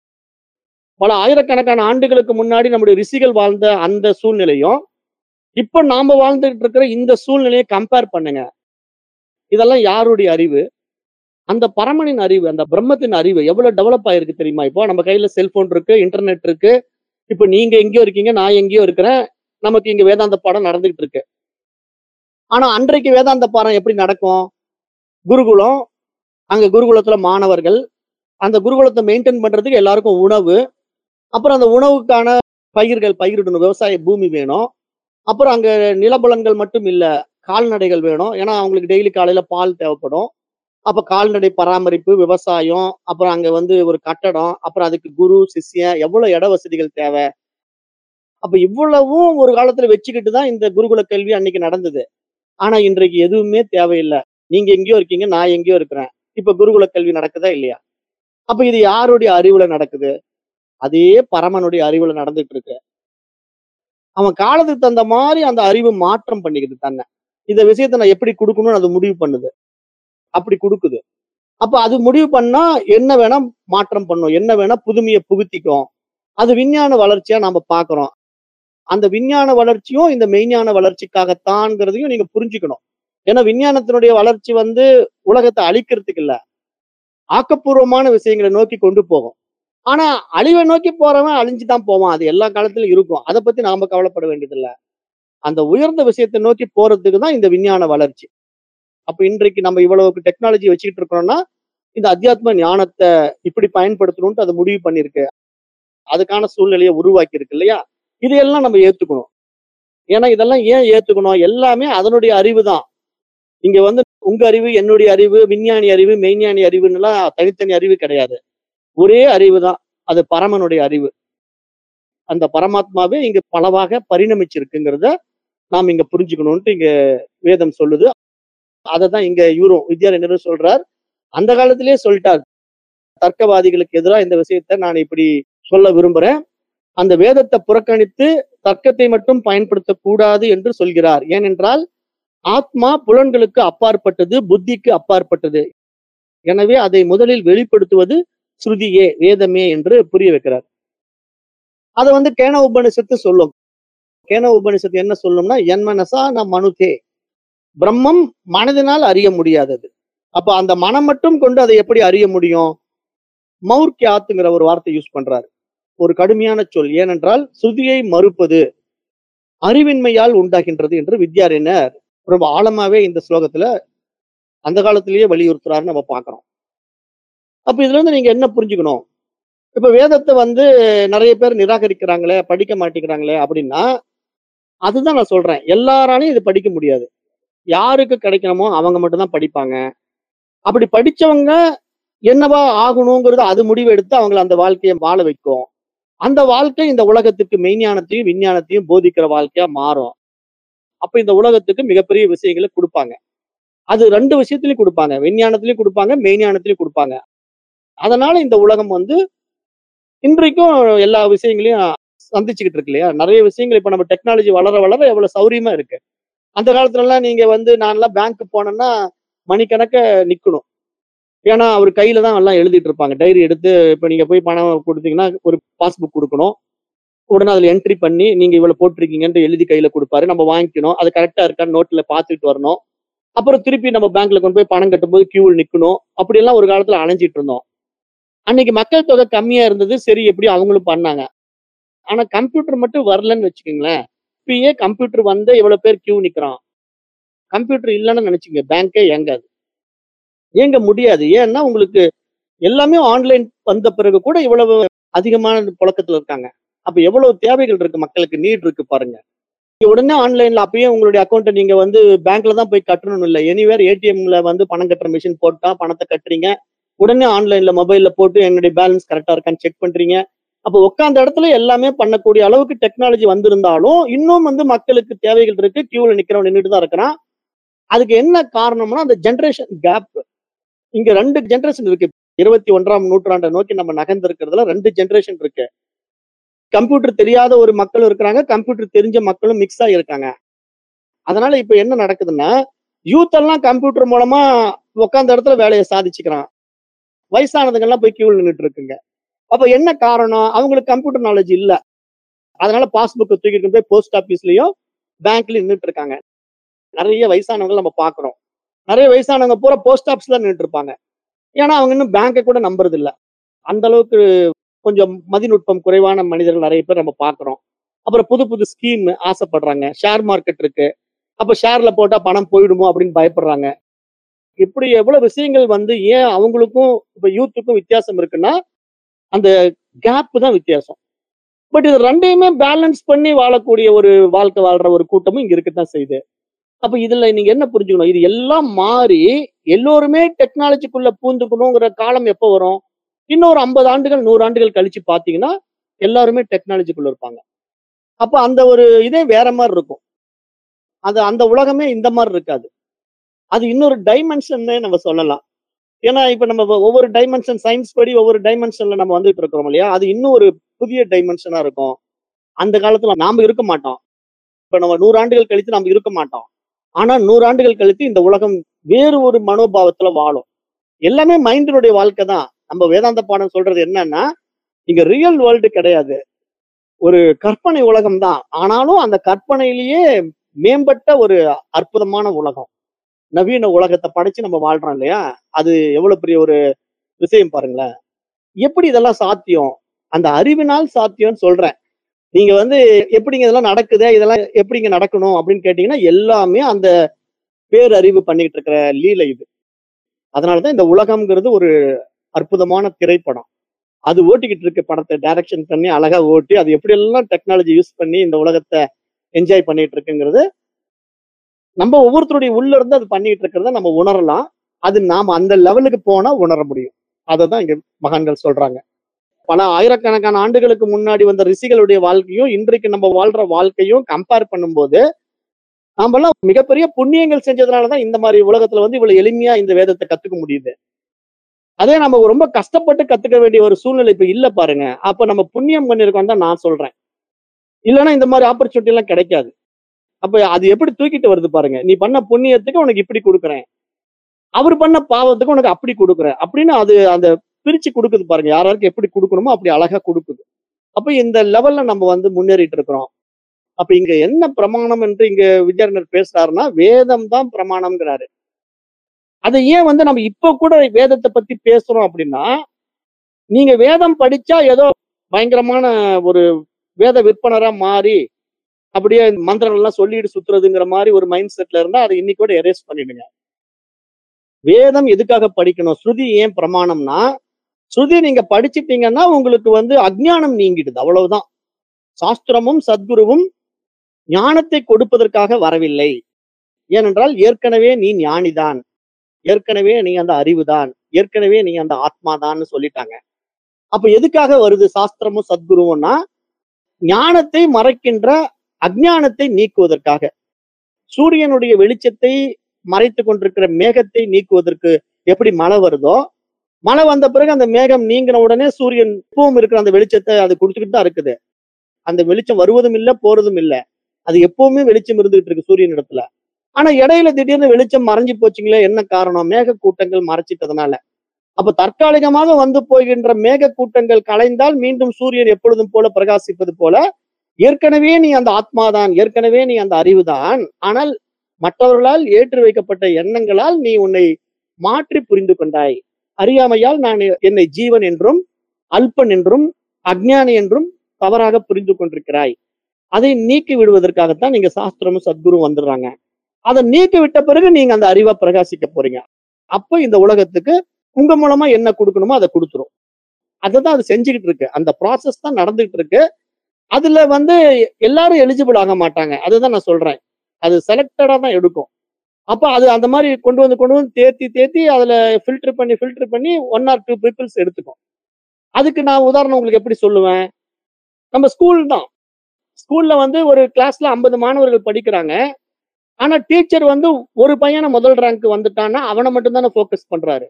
பல ஆயிரக்கணக்கான ஆண்டுகளுக்கு முன்னாடி நம்முடைய ரிஷிகள் வாழ்ந்த அந்த சூழ்நிலையும் இப்ப நாம வாழ்ந்துகிட்டு இருக்கிற இந்த சூழ்நிலையை கம்பேர் பண்ணுங்க இதெல்லாம் யாருடைய அறிவு அந்த பரமனின் அறிவு அந்த பிரம்மத்தின் அறிவு எவ்வளவு டெவலப் ஆயிருக்கு தெரியுமா இப்போ நம்ம கையில செல்போன் இருக்கு இன்டர்நெட் இருக்கு இப்ப நீங்க எங்கேயோ இருக்கீங்க நான் எங்கேயோ இருக்கிறேன் நமக்கு இங்க வேதாந்த பாடம் நடந்துகிட்டு இருக்கு ஆனா அன்றைக்கு வேதாந்த பாடம் எப்படி நடக்கும் குருகுலம் அங்க குருகுலத்துல மாணவர்கள் அந்த குருகுலத்தை மெயின்டைன் பண்றதுக்கு எல்லாருக்கும் உணவு அப்புறம் அந்த உணவுக்கான பயிர்கள் பயிரிடணும் விவசாய பூமி வேணும் அப்புறம் அங்க நிலபலன்கள் மட்டும் இல்ல கால்நடைகள் வேணும் ஏன்னா அவங்களுக்கு டெய்லி காலையில பால் தேவைப்படும் அப்ப கால்நடை பராமரிப்பு விவசாயம் அப்புறம் அங்க வந்து ஒரு கட்டடம் அப்புறம் அதுக்கு குரு சிஷ்யன் எவ்வளவு இட வசதிகள் தேவை அப்ப இவ்வளவும் ஒரு காலத்துல வச்சுக்கிட்டு தான் இந்த குருகுல கல்வி அன்னைக்கு நடந்தது ஆனா இன்றைக்கு எதுவுமே தேவையில்லை நீங்க எங்கேயோ இருக்கீங்க நான் எங்கேயோ இருக்கிறேன் இப்ப குருகுல கல்வி நடக்குதா இல்லையா அப்ப இது யாருடைய அறிவுல நடக்குது அதே பரமனுடைய அறிவுல நடந்துட்டு இருக்கு அவன் காலத்துக்கு தகுந்த மாதிரி அந்த அறிவு மாற்றம் பண்ணிக்குது தன்னை இந்த விஷயத்த நான் எப்படி கொடுக்கணும்னு அது முடிவு பண்ணுது அப்படி கொடுக்குது அப்ப அது முடிவு பண்ணா என்ன வேணா மாற்றம் பண்ணும் என்ன வேணா புதுமையை புகுத்திக்கும் அது விஞ்ஞான வளர்ச்சியா நாம பாக்குறோம் அந்த விஞ்ஞான வளர்ச்சியும் இந்த மெய்ஞான வளர்ச்சிக்காகத்தான்ங்கிறதையும் நீங்க புரிஞ்சுக்கணும் ஏன்னா விஞ்ஞானத்தினுடைய வளர்ச்சி வந்து உலகத்தை அழிக்கிறதுக்கு இல்ல ஆக்கப்பூர்வமான விஷயங்களை நோக்கி கொண்டு போகும் ஆனா அழிவை நோக்கி போறவன் அழிஞ்சுதான் போவான் அது எல்லா காலத்திலும் இருக்கும் அதை பத்தி நாம கவலைப்பட வேண்டியதில்ல அந்த உயர்ந்த விஷயத்தை நோக்கி போறதுக்கு தான் இந்த விஞ்ஞான வளர்ச்சி அப்ப இன்றைக்கு நம்ம இவ்வளவுக்கு டெக்னாலஜி வச்சுக்கிட்டு இருக்கோம்னா இந்த அத்தியாத்ம ஞானத்தை இப்படி பயன்படுத்தணும்ட்டு அதை முடிவு பண்ணிருக்கு அதுக்கான சூழ்நிலையை உருவாக்கி இருக்கு இல்லையா இதையெல்லாம் நம்ம ஏத்துக்கணும் ஏன்னா இதெல்லாம் ஏன் ஏத்துக்கணும் எல்லாமே அதனுடைய அறிவு தான் இங்க வந்து உங்க அறிவு என்னுடைய அறிவு விஞ்ஞானி அறிவு மெய்ஞானி அறிவுன்னுலாம் தனித்தனி அறிவு கிடையாது ஒரே அறிவு தான் அது பரமனுடைய அறிவு அந்த பரமாத்மாவே இங்க பலவாக பரிணமிச்சிருக்குங்கிறத நாம் இங்க புரிஞ்சுக்கணும்ட்டு இங்க வேதம் சொல்லுது அதை தான் இங்க யூரோ வித்யாரண்யர் சொல்றார் அந்த காலத்திலேயே சொல்லிட்டார் தர்க்கவாதிகளுக்கு எதிராக இந்த விஷயத்தை நான் இப்படி சொல்ல விரும்புறேன் அந்த வேதத்தை புறக்கணித்து தர்க்கத்தை மட்டும் பயன்படுத்தக்கூடாது என்று சொல்கிறார் ஏனென்றால் ஆத்மா புலன்களுக்கு அப்பாற்பட்டது புத்திக்கு அப்பாற்பட்டது எனவே அதை முதலில் வெளிப்படுத்துவது ஸ்ருதியே வேதமே என்று புரிய வைக்கிறார் அதை வந்து கேன உபனிஷத்து சொல்லும் கேன உபனிஷத்து என்ன சொல்லும்னா என்மனசா ந மனுதே பிரம்மம் மனதினால் அறிய முடியாதது அப்ப அந்த மனம் மட்டும் கொண்டு அதை எப்படி அறிய முடியும் மௌர்கியாத்துங்கிற ஒரு வார்த்தை யூஸ் பண்றாரு ஒரு கடுமையான சொல் ஏனென்றால் ஸ்ருதியை மறுப்பது அறிவின்மையால் உண்டாகின்றது என்று வித்யாரண்யர் ரொம்ப ஆழமாவே இந்த ஸ்லோகத்துல அந்த காலத்திலேயே வலியுறுத்துறாருன்னு நம்ம பார்க்கிறோம் அப்ப இதுல இருந்து நீங்க என்ன புரிஞ்சுக்கணும் இப்ப வேதத்தை வந்து நிறைய பேர் நிராகரிக்கிறாங்களே படிக்க மாட்டேங்கிறாங்களே அப்படின்னா அதுதான் நான் சொல்றேன் எல்லாராலையும் இது படிக்க முடியாது யாருக்கு கிடைக்கணுமோ அவங்க மட்டும்தான் படிப்பாங்க அப்படி படிச்சவங்க என்னவா ஆகணுங்கிறது அது முடிவு எடுத்து அவங்களை அந்த வாழ்க்கையை வாழ வைக்கும் அந்த வாழ்க்கை இந்த உலகத்துக்கு மெய்ஞானத்தையும் விஞ்ஞானத்தையும் போதிக்கிற வாழ்க்கையா மாறும் அப்ப இந்த உலகத்துக்கு மிகப்பெரிய விஷயங்களை கொடுப்பாங்க அது ரெண்டு விஷயத்திலயும் கொடுப்பாங்க விஞ்ஞானத்திலயும் கொடுப்பாங்க மெய்ஞானத்திலயும் கொடுப்பாங்க அதனால இந்த உலகம் வந்து இன்றைக்கும் எல்லா விஷயங்களையும் சந்திச்சுக்கிட்டு இருக்கு இல்லையா நிறைய விஷயங்கள் இப்ப நம்ம டெக்னாலஜி வளர வளர எவ்வளவு சௌரியமா இருக்கு அந்த காலத்துல எல்லாம் நீங்க வந்து நான்லாம் பேங்க் போனேன்னா மணிக்கணக்க நிக்கணும் ஏன்னா அவர் கையில தான் எல்லாம் எழுதிட்டு இருப்பாங்க டைரி எடுத்து இப்ப நீங்க போய் பணம் கொடுத்தீங்கன்னா ஒரு பாஸ்புக் கொடுக்கணும் உடனே அதுல என்ட்ரி பண்ணி நீங்க இவ்வளவு போட்டிருக்கீங்கன்னு எழுதி கையில கொடுப்பாரு நம்ம வாங்கிக்கணும் அது கரெக்டா இருக்கான்னு நோட்ல பாத்துட்டு வரணும் அப்புறம் திருப்பி நம்ம பேங்க்ல கொண்டு போய் பணம் கட்டும்போது கியூவில் நிக்கணும் அப்படி எல்லாம் ஒரு காலத்துல அலைஞ்சிட்டு இருந்தோம் அன்னைக்கு மக்கள் தொகை கம்மியா இருந்தது சரி எப்படி அவங்களும் பண்ணாங்க ஆனா கம்ப்யூட்டர் மட்டும் வரலன்னு வச்சுக்கோங்களேன் இப்பயே கம்ப்யூட்டர் வந்து எவ்வளவு பேர் கியூ நிக்கிறான் கம்ப்யூட்டர் இல்லைன்னு நினைச்சுங்க பேங்கே இயங்காது இயங்க முடியாது ஏன்னா உங்களுக்கு எல்லாமே ஆன்லைன் வந்த பிறகு கூட இவ்வளவு அதிகமான புழக்கத்துல இருக்காங்க அப்ப எவ்வளவு தேவைகள் இருக்கு மக்களுக்கு நீட் இருக்கு பாருங்க நீங்க உடனே ஆன்லைன்ல அப்பயே உங்களுடைய அக்கௌண்ட்டை நீங்க வந்து பேங்க்ல தான் போய் கட்டணும் இல்லை எனிவேர் ஏடிஎம்ல வந்து பணம் கட்டுற மிஷின் போட்டா பணத்தை கட்டுறீங்க உடனே ஆன்லைன்ல மொபைல்ல போட்டு என்னுடைய பேலன்ஸ் கரெக்டா இருக்கான்னு செக் பண்றீங்க அப்போ உட்காந்த இடத்துல எல்லாமே பண்ணக்கூடிய அளவுக்கு டெக்னாலஜி வந்திருந்தாலும் இன்னும் வந்து மக்களுக்கு தேவைகள் இருக்கு கியூல நிக்கிறவன் நின்றுட்டு தான் இருக்கிறான் அதுக்கு என்ன காரணம்னா அந்த ஜென்ரேஷன் கேப் இங்க ரெண்டு ஜென்ரேஷன் இருக்கு இருபத்தி ஒன்றாம் நூற்றாண்டை நோக்கி நம்ம நகர்ந்திருக்கிறதுல ரெண்டு ஜென்ரேஷன் இருக்கு கம்ப்யூட்டர் தெரியாத ஒரு மக்களும் இருக்கிறாங்க கம்ப்யூட்டர் தெரிஞ்ச மக்களும் மிக்ஸ் ஆகியிருக்காங்க அதனால இப்ப என்ன நடக்குதுன்னா யூத் எல்லாம் கம்ப்யூட்டர் மூலமா உட்காந்த இடத்துல வேலையை சாதிச்சுக்கிறான் வயசானதுங்கெல்லாம் போய் கியூல நின்றுட்டு இருக்குங்க அப்ப என்ன காரணம் அவங்களுக்கு கம்ப்யூட்டர் நாலேஜ் இல்ல அதனால பாஸ்புக்கை தூக்கிட்டு போய் போஸ்ட் ஆபீஸ்லயும் பேங்க்லயும் நின்றுட்டு இருக்காங்க நிறைய வயசானவங்க நம்ம பாக்குறோம் நிறைய வயசானவங்க பூரா போஸ்ட் ஆபீஸ்ல நின்றுட்டு இருப்பாங்க ஏன்னா அவங்க இன்னும் பேங்கை கூட நம்புறது இல்ல அந்த அளவுக்கு கொஞ்சம் மதிநுட்பம் குறைவான மனிதர்கள் நிறைய பேர் நம்ம பாக்குறோம் அப்புறம் புது புது ஸ்கீம் ஆசைப்படுறாங்க ஷேர் மார்க்கெட் இருக்கு அப்ப ஷேர்ல போட்டா பணம் போயிடுமோ அப்படின்னு பயப்படுறாங்க இப்படி எவ்வளவு விஷயங்கள் வந்து ஏன் அவங்களுக்கும் இப்ப யூத்துக்கும் வித்தியாசம் இருக்குன்னா அந்த கேப் தான் வித்தியாசம் பட் இது ரெண்டையுமே பேலன்ஸ் பண்ணி வாழக்கூடிய ஒரு வாழ்க்கை வாழ்ற ஒரு கூட்டமும் இங்க இருக்கத்தான் செய்யுது அப்ப இதுல நீங்க என்ன புரிஞ்சுக்கணும் இது எல்லாம் மாறி எல்லோருமே டெக்னாலஜிக்குள்ள பூந்துக்கணுங்கிற காலம் எப்போ வரும் இன்னொரு ஐம்பது ஆண்டுகள் நூறு ஆண்டுகள் கழிச்சு பாத்தீங்கன்னா எல்லாருமே டெக்னாலஜிக்குள்ள இருப்பாங்க அப்ப அந்த ஒரு இதே வேற மாதிரி இருக்கும் அது அந்த உலகமே இந்த மாதிரி இருக்காது அது இன்னொரு டைமென்ஷன்னே நம்ம சொல்லலாம் ஏன்னா இப்ப நம்ம ஒவ்வொரு டைமென்ஷன் சயின்ஸ் படி ஒவ்வொரு டைமென்ஷன்ல நம்ம வந்துட்டு இருக்கிறோம் இல்லையா அது இன்னும் ஒரு புதிய டைமென்ஷனா இருக்கும் அந்த காலத்துல நாம இருக்க மாட்டோம் இப்ப நம்ம நூறு ஆண்டுகள் கழித்து நாம இருக்க மாட்டோம் ஆனா நூறு ஆண்டுகள் கழித்து இந்த உலகம் வேறு ஒரு மனோபாவத்துல வாழும் எல்லாமே மைண்டினுடைய வாழ்க்கை தான் நம்ம வேதாந்த பாடம் சொல்றது என்னன்னா இங்க ரியல் வேர்ல்டு கிடையாது ஒரு கற்பனை உலகம் தான் ஆனாலும் அந்த கற்பனையிலேயே மேம்பட்ட ஒரு அற்புதமான உலகம் நவீன உலகத்தை படைச்சு நம்ம வாழ்றோம் இல்லையா அது எவ்வளவு பெரிய ஒரு விஷயம் பாருங்களேன் எப்படி இதெல்லாம் சாத்தியம் அந்த அறிவினால் சாத்தியம்னு சொல்றேன் நீங்க வந்து எப்படிங்க இதெல்லாம் நடக்குது இதெல்லாம் எப்படிங்க நடக்கணும் அப்படின்னு கேட்டீங்கன்னா எல்லாமே அந்த பேரறிவு பண்ணிட்டு இருக்கிற லீலை இது அதனாலதான் இந்த உலகம்ங்கிறது ஒரு அற்புதமான திரைப்படம் அது ஓட்டிக்கிட்டு இருக்க படத்தை டைரக்ஷன் பண்ணி அழகா ஓட்டி அது எப்படி எல்லாம் டெக்னாலஜி யூஸ் பண்ணி இந்த உலகத்தை என்ஜாய் பண்ணிட்டு இருக்குங்கிறது நம்ம ஒவ்வொருத்தருடைய உள்ள இருந்து அது பண்ணிட்டு இருக்கிறத நம்ம உணரலாம் அது நாம அந்த லெவலுக்கு போனா உணர முடியும் அதை தான் இங்க மகான்கள் சொல்றாங்க பல ஆயிரக்கணக்கான ஆண்டுகளுக்கு முன்னாடி வந்த ரிஷிகளுடைய வாழ்க்கையும் இன்றைக்கு நம்ம வாழ்ற வாழ்க்கையும் கம்பேர் பண்ணும்போது நாமெல்லாம் மிகப்பெரிய புண்ணியங்கள் செஞ்சதுனாலதான் இந்த மாதிரி உலகத்துல வந்து இவ்வளவு எளிமையா இந்த வேதத்தை கத்துக்க முடியுது அதே நம்ம ரொம்ப கஷ்டப்பட்டு கத்துக்க வேண்டிய ஒரு சூழ்நிலை இப்ப இல்ல பாருங்க அப்ப நம்ம புண்ணியம் பண்ணிருக்கோம் தான் நான் சொல்றேன் இல்லைன்னா இந்த மாதிரி ஆப்பர்ச்சுனிட்டி எல்லாம் கிடைக்காது அப்ப அது எப்படி தூக்கிட்டு வருது பாருங்க நீ பண்ண புண்ணியத்துக்கு உனக்கு இப்படி கொடுக்குறேன் அவர் பண்ண பாவத்துக்கு உனக்கு அப்படி கொடுக்குறேன் அப்படின்னு அது அந்த பிரிச்சு கொடுக்குது பாருங்க யாராருக்கு எப்படி கொடுக்கணுமோ அப்படி அழகா கொடுக்குது அப்ப இந்த லெவல்ல நம்ம வந்து முன்னேறிட்டு இருக்கிறோம் அப்ப இங்க என்ன பிரமாணம் என்று இங்க வித்யாரண்யர் பேசுறாருன்னா வேதம் தான் பிரமாணம்ங்கிறாரு அதை ஏன் வந்து நம்ம இப்ப கூட வேதத்தை பத்தி பேசுறோம் அப்படின்னா நீங்க வேதம் படிச்சா ஏதோ பயங்கரமான ஒரு வேத விற்பனரா மாறி அப்படியே மந்திரங்கள் எல்லாம் சொல்லிட்டு சுத்துறதுங்கிற மாதிரி ஒரு மைண்ட் செட்ல இருந்தா அதை இன்னைக்கு கூட எரேஸ் பண்ணிடுங்க வேதம் எதுக்காக படிக்கணும் ஸ்ருதி ஏன் பிரமாணம்னா ஸ்ருதி நீங்க படிச்சிட்டீங்கன்னா உங்களுக்கு வந்து அஜ்ஞானம் நீங்கிடுது அவ்வளவுதான் சாஸ்திரமும் சத்குருவும் ஞானத்தை கொடுப்பதற்காக வரவில்லை ஏனென்றால் ஏற்கனவே நீ ஞானிதான் ஏற்கனவே நீ அந்த அறிவுதான் ஏற்கனவே நீ அந்த ஆத்மாதான்னு சொல்லிட்டாங்க அப்ப எதுக்காக வருது சாஸ்திரமும் சத்குருவும்னா ஞானத்தை மறைக்கின்ற அஜ்ஞானத்தை நீக்குவதற்காக சூரியனுடைய வெளிச்சத்தை மறைத்து கொண்டிருக்கிற மேகத்தை நீக்குவதற்கு எப்படி மழை வருதோ மழை வந்த பிறகு அந்த மேகம் நீங்கின உடனே சூரியன் எப்பவும் இருக்கிற அந்த வெளிச்சத்தை அது கொடுத்துக்கிட்டு தான் இருக்குது அந்த வெளிச்சம் வருவதும் இல்லை போறதும் இல்லை அது எப்பவுமே வெளிச்சம் இருந்துகிட்டு இருக்கு சூரியன் இடத்துல ஆனா இடையில திடீர்னு வெளிச்சம் மறைஞ்சு போச்சுங்களே என்ன காரணம் மேக கூட்டங்கள் மறைச்சிட்டதுனால அப்ப தற்காலிகமாக வந்து போகின்ற மேக கூட்டங்கள் கலைந்தால் மீண்டும் சூரியன் எப்பொழுதும் போல பிரகாசிப்பது போல ஏற்கனவே நீ அந்த ஆத்மாதான் ஏற்கனவே நீ அந்த அறிவுதான் ஆனால் மற்றவர்களால் ஏற்றி வைக்கப்பட்ட எண்ணங்களால் நீ உன்னை மாற்றி புரிந்து கொண்டாய் அறியாமையால் நான் என்னை ஜீவன் என்றும் அல்பன் என்றும் அஜ்ஞானி என்றும் தவறாக புரிந்து கொண்டிருக்கிறாய் அதை நீக்கி விடுவதற்காகத்தான் நீங்க சாஸ்திரமும் சத்குரு வந்துடுறாங்க அதை நீக்கி விட்ட பிறகு நீங்க அந்த அறிவை பிரகாசிக்க போறீங்க அப்ப இந்த உலகத்துக்கு உங்க மூலமா என்ன கொடுக்கணுமோ அதை கொடுத்துரும் தான் அது செஞ்சுக்கிட்டு இருக்கு அந்த ப்ராசஸ் தான் நடந்துகிட்டு இருக்கு அதுல வந்து எல்லாரும் எலிஜிபிள் ஆக மாட்டாங்க அதுதான் நான் சொல்றேன் அது செலக்டடா தான் எடுக்கும் அப்ப அது அந்த மாதிரி கொண்டு வந்து கொண்டு வந்து தேத்தி தேத்தி அதுல ஃபில்டர் பண்ணி ஃபில்டர் பண்ணி ஒன் ஆர் டூ பீப்புள்ஸ் எடுத்துக்கும் அதுக்கு நான் உதாரணம் உங்களுக்கு எப்படி சொல்லுவேன் நம்ம ஸ்கூல் தான் ஸ்கூல்ல வந்து ஒரு கிளாஸ்ல ஐம்பது மாணவர்கள் படிக்கிறாங்க ஆனா டீச்சர் வந்து ஒரு பையனை முதல் ரேங்க் வந்துட்டான்னா அவனை மட்டும் தானே ஃபோக்கஸ் பண்றாரு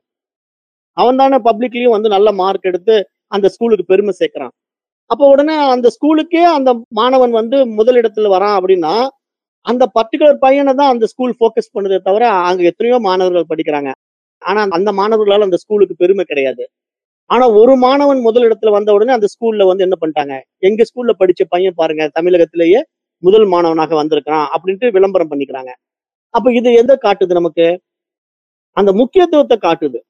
அவன் தானே பப்ளிக்லயும் வந்து நல்ல மார்க் எடுத்து அந்த ஸ்கூலுக்கு பெருமை சேர்க்கிறான் அப்போ உடனே அந்த ஸ்கூலுக்கே அந்த மாணவன் வந்து முதலிடத்துல வரான் அப்படின்னா அந்த பர்டிகுலர் பையனை தான் அந்த ஸ்கூல் ஃபோக்கஸ் பண்ணுதே தவிர அங்க எத்தனையோ மாணவர்கள் படிக்கிறாங்க ஆனா அந்த மாணவர்களால் அந்த ஸ்கூலுக்கு பெருமை கிடையாது ஆனா ஒரு மாணவன் முதலிடத்துல வந்த உடனே அந்த ஸ்கூல்ல வந்து என்ன பண்ணிட்டாங்க எங்க ஸ்கூல்ல படிச்ச பையன் பாருங்க தமிழகத்திலேயே முதல் மாணவனாக வந்திருக்கிறான் அப்படின்ட்டு விளம்பரம் பண்ணிக்கிறாங்க அப்ப இது எந்த காட்டுது நமக்கு அந்த முக்கியத்துவத்தை காட்டுது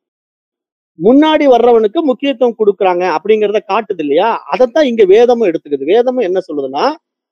முன்னாடி வர்றவனுக்கு முக்கியத்துவம் கொடுக்குறாங்க அப்படிங்கிறத காட்டுது இல்லையா அதைத்தான் இங்க வேதமும் எடுத்துக்குது வேதமும் என்ன சொல்லுதுன்னா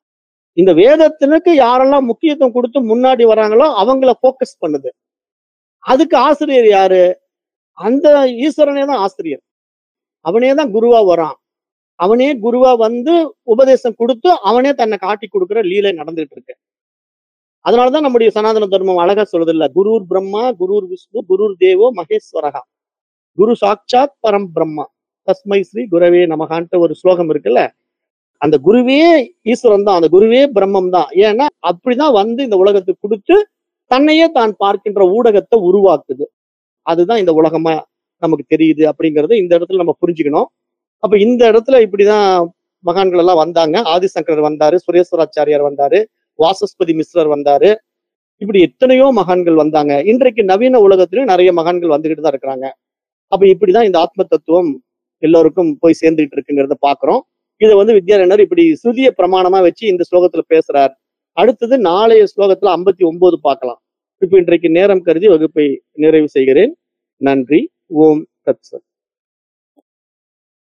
இந்த வேதத்தினுக்கு யாரெல்லாம் முக்கியத்துவம் கொடுத்து முன்னாடி வராங்களோ அவங்கள ஃபோக்கஸ் பண்ணுது அதுக்கு ஆசிரியர் யாரு அந்த ஈஸ்வரனே தான் ஆசிரியர் அவனே தான் குருவா வரான் அவனே குருவா வந்து உபதேசம் கொடுத்து அவனே தன்னை காட்டி கொடுக்கிற லீலை நடந்துட்டு இருக்கு அதனாலதான் நம்முடைய சனாதன தர்மம் அழகா சொல்றது இல்ல குருர் பிரம்மா குருர் விஷ்ணு குருர் தேவோ மகேஸ்வரகா குரு சாட்சாத் பரம் பிரம்மா தஸ்மை ஸ்ரீ குரவே நமகான்ட்டு ஒரு ஸ்லோகம் இருக்குல்ல அந்த குருவே ஈஸ்வரன் தான் அந்த குருவே பிரம்மம் தான் ஏன்னா அப்படிதான் வந்து இந்த உலகத்துக்கு கொடுத்து தன்னையே தான் பார்க்கின்ற ஊடகத்தை உருவாக்குது அதுதான் இந்த உலகமா நமக்கு தெரியுது அப்படிங்கறது இந்த இடத்துல நம்ம புரிஞ்சுக்கணும் அப்ப இந்த இடத்துல இப்படிதான் மகான்கள் எல்லாம் வந்தாங்க ஆதிசங்கரர் வந்தாரு சுரேஸ்வராச்சாரியார் வந்தாரு வாசஸ்பதி மிஸ்ரர் வந்தாரு இப்படி எத்தனையோ மகான்கள் வந்தாங்க இன்றைக்கு நவீன உலகத்திலும் நிறைய மகான்கள் வந்துகிட்டு தான் இருக்கிறாங்க அப்ப இப்படிதான் இந்த ஆத்ம தத்துவம் எல்லோருக்கும் போய் சேர்ந்துட்டு இருக்குங்கிறத பாக்குறோம் இதை வந்து வித்யாரண்யர் இப்படி சுதிய பிரமாணமா வச்சு இந்த ஸ்லோகத்துல பேசுறார் அடுத்தது நாளைய ஸ்லோகத்துல ஐம்பத்தி ஒன்பது பார்க்கலாம் இப்ப இன்றைக்கு நேரம் கருதி வகுப்பை நிறைவு செய்கிறேன் நன்றி ஓம் தத்சத்